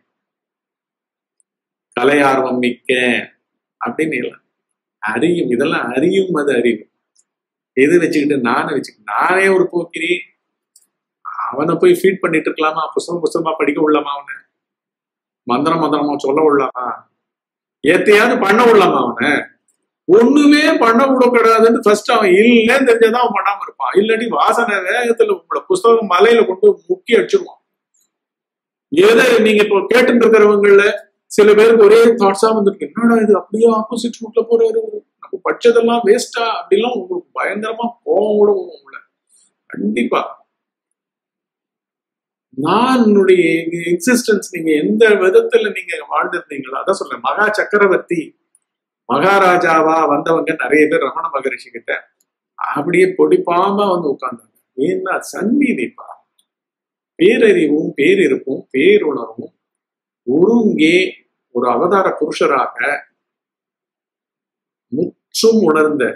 கலையார்வம் மிக்க அப்படின்னு எல்லாம் அறியும் இதெல்லாம் அறியும் அது அறிவு எது வச்சுக்கிட்டு நானே வச்சுக்கிட்டு நானே ஒரு போக்கிரி அவனை போய் ஃபீட் பண்ணிட்டு இருக்கலாமா புஸ்தகம் புஸ்தகமா படிக்க விடலாமா அவனை மந்திரம் மந்திரமா சொல்ல விடலாமா ஏத்தையாவது பண்ண விடலாமா அவனை ஒண்ணுமே பண்ண விடக்கூடாதுன்னு ஃபர்ஸ்ட் அவன் இல்லைன்னு தெரிஞ்சதான் அவன் பண்ணாம இருப்பான் இல்லாட்டி வாசனை வேகத்துல உங்களை புஸ்தகம் மலையில கொண்டு முக்கி அடிச்சிருவான் எதை நீங்க இப்போ கேட்டு இருக்கிறவங்கள சில பேருக்கு ஒரே தாட்ஸா வந்துருக்கு என்னடா இது அப்படியே ஆப்போசிட் ரூட்ல போறாரு இவரு. நம்ம படிச்சதெல்லாம் வேஸ்டா அப்படிலாம் உங்களுக்கு பயங்கரமா கோவம் கூட வரும் உங்களை கண்டிப்பா நானுடைய எக்ஸிஸ்டன்ஸ் நீங்க எந்த விதத்துல நீங்க வாழ்ந்திருந்தீங்களோ அதான் சொல்றேன் மகா சக்கரவர்த்தி மகாராஜாவா வந்தவங்க நிறைய பேர் ரமண மகரிஷி கிட்ட அப்படியே பொடிப்பாம வந்து உட்கார்ந்தாங்க ஏன்னா சந்நிதிப்பா பேரறிவும் பேரிருப்பும் பேருணர்வும் ஒருங்கே ஒரு அவதார புருஷராக முற்றும் உணர்ந்த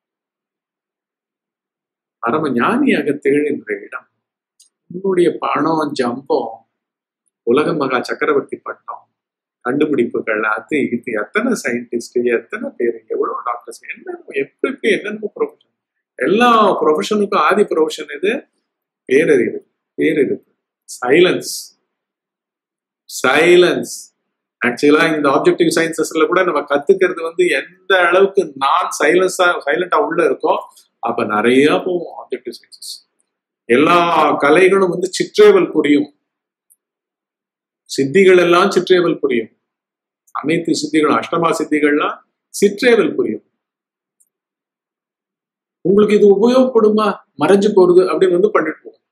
பரம ஞானியாக திகழ்கின்ற இடம் உன்னுடைய பணம் ஜம்பம் உலக மகா சக்கரவர்த்தி பட்டம் கண்டுபிடிப்புகள் அது இது எத்தனை சயின்டிஸ்ட் எத்தனை பேர் எவ்வளவு டாக்டர்ஸ் என்ன எப்படி என்னென்ன ப்ரொஃபஷன் எல்லா ப்ரொஃபஷனுக்கும் ஆதி ப்ரொஃபஷன் இது பேரறிவு பேரிருப்பு சைலன்ஸ் சைலன்ஸ் ஆக்சுவலா இந்த ஆப்ஜெக்டிவ் சயின்சஸ்ல கூட நம்ம கத்துக்கிறது வந்து எந்த அளவுக்கு நான் சைலன்ஸா சைலண்டா உள்ள இருக்கோ அப்ப நிறைய போகும் ஆப்ஜெக்டிவ் சயின்சஸ் எல்லா கலைகளும் வந்து சிற்றேவல் புரியும் சித்திகள் எல்லாம் சிற்றேவல் புரியும் அனைத்து சித்திகளும் அஷ்டமா சித்திகள்லாம் சிற்றேவல் புரியும் உங்களுக்கு இது உபயோகப்படுமா மறைஞ்சு போறது அப்படின்னு வந்து பண்ணிட்டு போகும்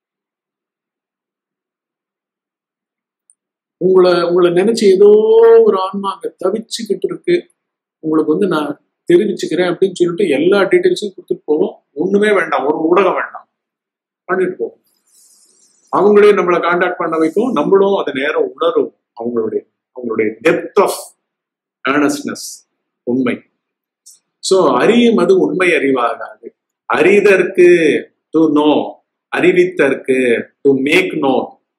உங்களை உங்களை நினைச்சு ஏதோ ஒரு ஆன்மா அங்க தவிச்சுக்கிட்டு இருக்கு உங்களுக்கு வந்து நான் தெரிவிச்சுக்கிறேன் அப்படின்னு சொல்லிட்டு எல்லா டீட்டெயில்ஸும் கொடுத்துட்டு போவோம் ஒண்ணுமே வேண்டாம் ஒரு ஊடகம் வேண்டாம் பண்ணிட்டு போவோம் அவங்களே நம்மளை காண்டாக்ட் பண்ண வைக்கும் நம்மளும் அதை நேரம் உணரும் அவங்களுடைய அவங்களுடைய டெப்த் ஆஃப் ஏர்னஸ்னஸ் உண்மை சோ அறியும் அது உண்மை அறிவாகாது அறிதற்கு டு நோ அறிவித்தற்கு டு மேக் நோ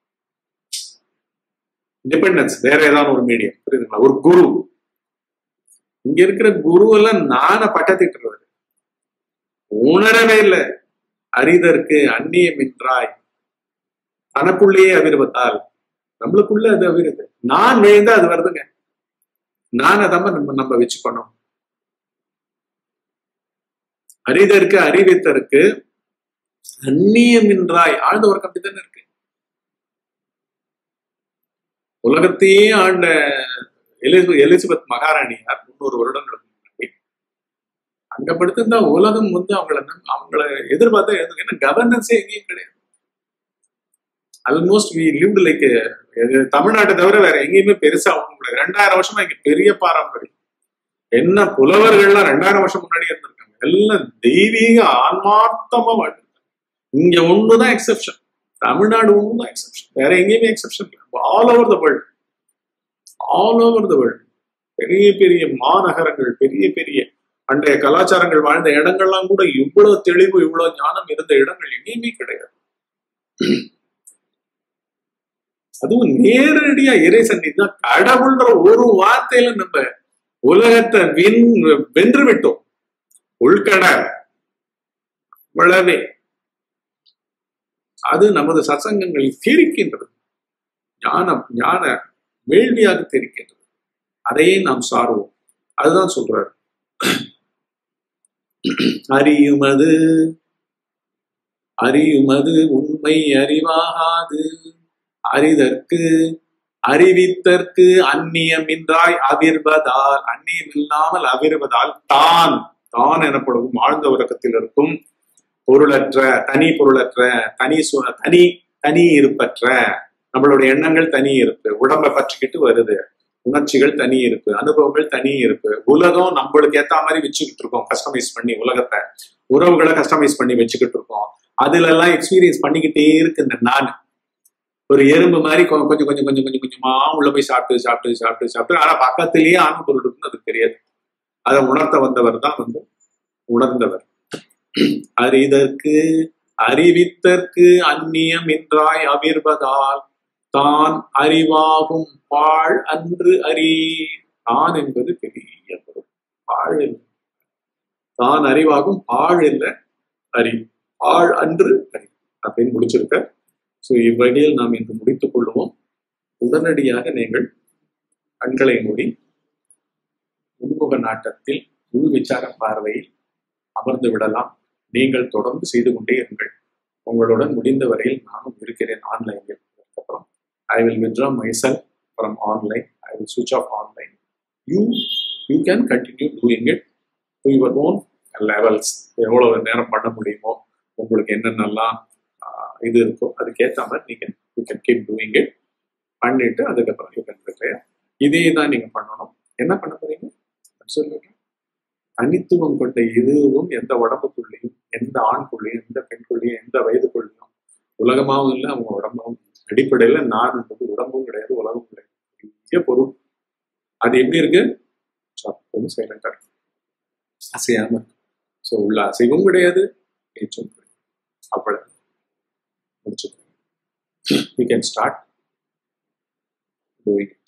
டிபெண்டன்ஸ் வேற ஏதாவது ஒரு மீடியம் புரியுதுங்களா ஒரு குரு இங்க இருக்கிற குரு எல்லாம் நான பட்டத்திட்டு உணரவே இல்லை அறிதற்கு அந்நியம் என்றாய் தனக்குள்ளேயே அவிர்வத்தால் நம்மளுக்குள்ள அது அவிருது நான் விழுந்தா அது வருதுங்க நான் அதாம நம்ம நம்ம வச்சு பண்ணோம் அறிதற்கு அறிவித்தற்கு அந்நியம் என்றாய் ஆழ்ந்த ஒரு அப்படித்தானே இருக்கு உலகத்தையே ஆண்ட எலிசபெத் எலிசபெத் மகாராணியார் முன்னூறு வருடங்களுக்கு முன்னாடி அங்க படுத்திருந்தா உலகம் வந்து அவங்கள நம்- அவங்கள எதிர்பார்த்தா எழுதுங்க ஏன்னா கவர்னன்ஸே எங்கேயும் கிடையாது ஆல்மோஸ்ட் வி லிவ்டு லைக் தமிழ்நாட்டை தவிர வேற எங்கேயுமே பெருசா ஒண்ணும் கிடையாது ரெண்டாயிரம் வருஷமா இங்க பெரிய பாரம்பரியம் என்ன புலவர்கள்லாம் ரெண்டாயிரம் வருஷம் முன்னாடி இருந்திருக்காங்க எல்லாம் தெய்வீக ஆன்மார்த்தமா வாழ்ந்துருக்காங்க இங்க ஒண்ணுதான் எக்ஸெப்ஷன் தமிழ்நாடு ஒண்ணுதான் எக்ஸெப்ஷன் வேற எங்கேயுமே exception all over the world all over the world பெரிய பெரிய மாநகரங்கள் பெரிய பெரிய பண்டைய கலாச்சாரங்கள் வாழ்ந்த இடங்கள்லாம் கூட இவ்வளவு தெளிவு இவ்வளவு ஞானம் இருந்த இடங்கள் எங்கேயுமே கிடையாது அதுவும் நேரடியா இறை சந்நிதி தான் கடவுள்ன்ற ஒரு வார்த்தையில நம்ம உலகத்தை வென் வென்று விட்டோம் உள்கடை இவ்வளவே அது நமது சத்சங்கங்களில் தெரிக்கின்றது ஞானம் ஞான வேள்வியாக தெரிக்கின்றது அதையே நாம் சார்வோம் அதுதான் சொல்றாரு அறியுமது அறியுமது உண்மை அறிவாகாது அறிதற்கு அறிவித்தற்கு அந்நியமின்றாய் அவிர்வதால் அந்நியம் இல்லாமல் அவிர்வதால் தான் தான் எனப்படும் ஆழ்ந்த உறக்கத்தில் இருக்கும் பொருளற்ற தனி பொருளற்ற தனி சு- தனி தனி இருப்பற்ற நம்மளுடைய எண்ணங்கள் தனி இருப்பு உடம்பை பற்றிக்கிட்டு வருது உணர்ச்சிகள் தனி இருப்பு அனுபவங்கள் தனி இருப்பு உலகம் நம்மளுக்கு ஏத்த மாதிரி வச்சுக்கிட்டு இருக்கோம் கஸ்டமைஸ் பண்ணி உலகத்தை உறவுகளை கஸ்டமைஸ் பண்ணி வச்சுக்கிட்டு இருக்கோம் அதுல எல்லாம் எக்ஸ்பீரியன்ஸ் பண்ணிக்கிட்டே இருக்கு இந்த நான் ஒரு எறும்பு மாதிரி கொ- கொஞ்சம் கொஞ்சம் கொஞ்சம் கொஞ்சம் கொஞ்சமா உள்ள போய் சாப்பிட்டு சாப்பிட்டு சாப்பிட்டு சாப்பிட்டு ஆனா பக்கத்திலேயே ஆன்ம பொருள் இருக்குன்னு அது தெரியாது அதை உணர்த்த வந்தவர் தான் வந்து உணர்ந்தவர் அறிதற்கு அறிவித்தற்கு அந்நியம் என்றாய் அவிர்வதால் தான் அறிவாகும் பாழ் அன்று அறி தான் என்பது பெரிய பொருள் பாழ் இல்லை தான் அறிவாகும் பாழ் இல்லை அறி பாழ் அன்று அறி அப்படின்னு முடிச்சிருக்க ஸோ இவ்வகையில் நாம் இன்று முடித்துக் கொள்வோம் உடனடியாக நீங்கள் கண்களை மூடி உள்முக நாட்டத்தில் உள் விசார பார்வையில் அமர்ந்து விடலாம் நீங்கள் தொடர்ந்து செய்து கொண்டே இருங்கள் உங்களுடன் முடிந்த வரையில் நானும் இருக்கிறேன் ஆன்லைனில் அதுக்கப்புறம் I will withdraw myself from online i will switch off online you you can continue doing it to your own levels எவ்வளவு நேரம் பண்ண முடியுமோ உங்களுக்கு என்னென்னலாம் ஆஹ், இது இருக்கோ அதுக்கேற்ற மாதிரி நீங்க you can keep doing it பண்ணிட்டு அதுக்கப்புறம் யூ கேன் ரிட்டையர் இதே தான் நீங்க பண்ணணும் என்ன பண்ண போறீங்க சொல்லுங்க தனித்துவம் கொண்ட எதுவும் எந்த உடம்புக்குள்ளேயும் எந்த ஆண்குள்ளேயும் எந்த பெண்குள்ளேயும் எந்த வயதுக்குள்ளேயும் உலகமாவும் இல்லை அவங்க உடம்பாவும் இல்லை. அடிப்படையில நான் என்பது உடம்பும் கிடையாது உலகம் கிடையாது பெரிய பொருள் அது எப்படி இருக்கு சப்புன்னு சைலண்டா இருக்கு அசையாம இருக்கு ஸோ உள்ள அசைவும் கிடையாது பேச்சும் கிடையாது அவ்வளவு முடிச்சுக்கோங்க you can start doing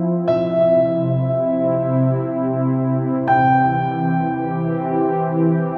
thank you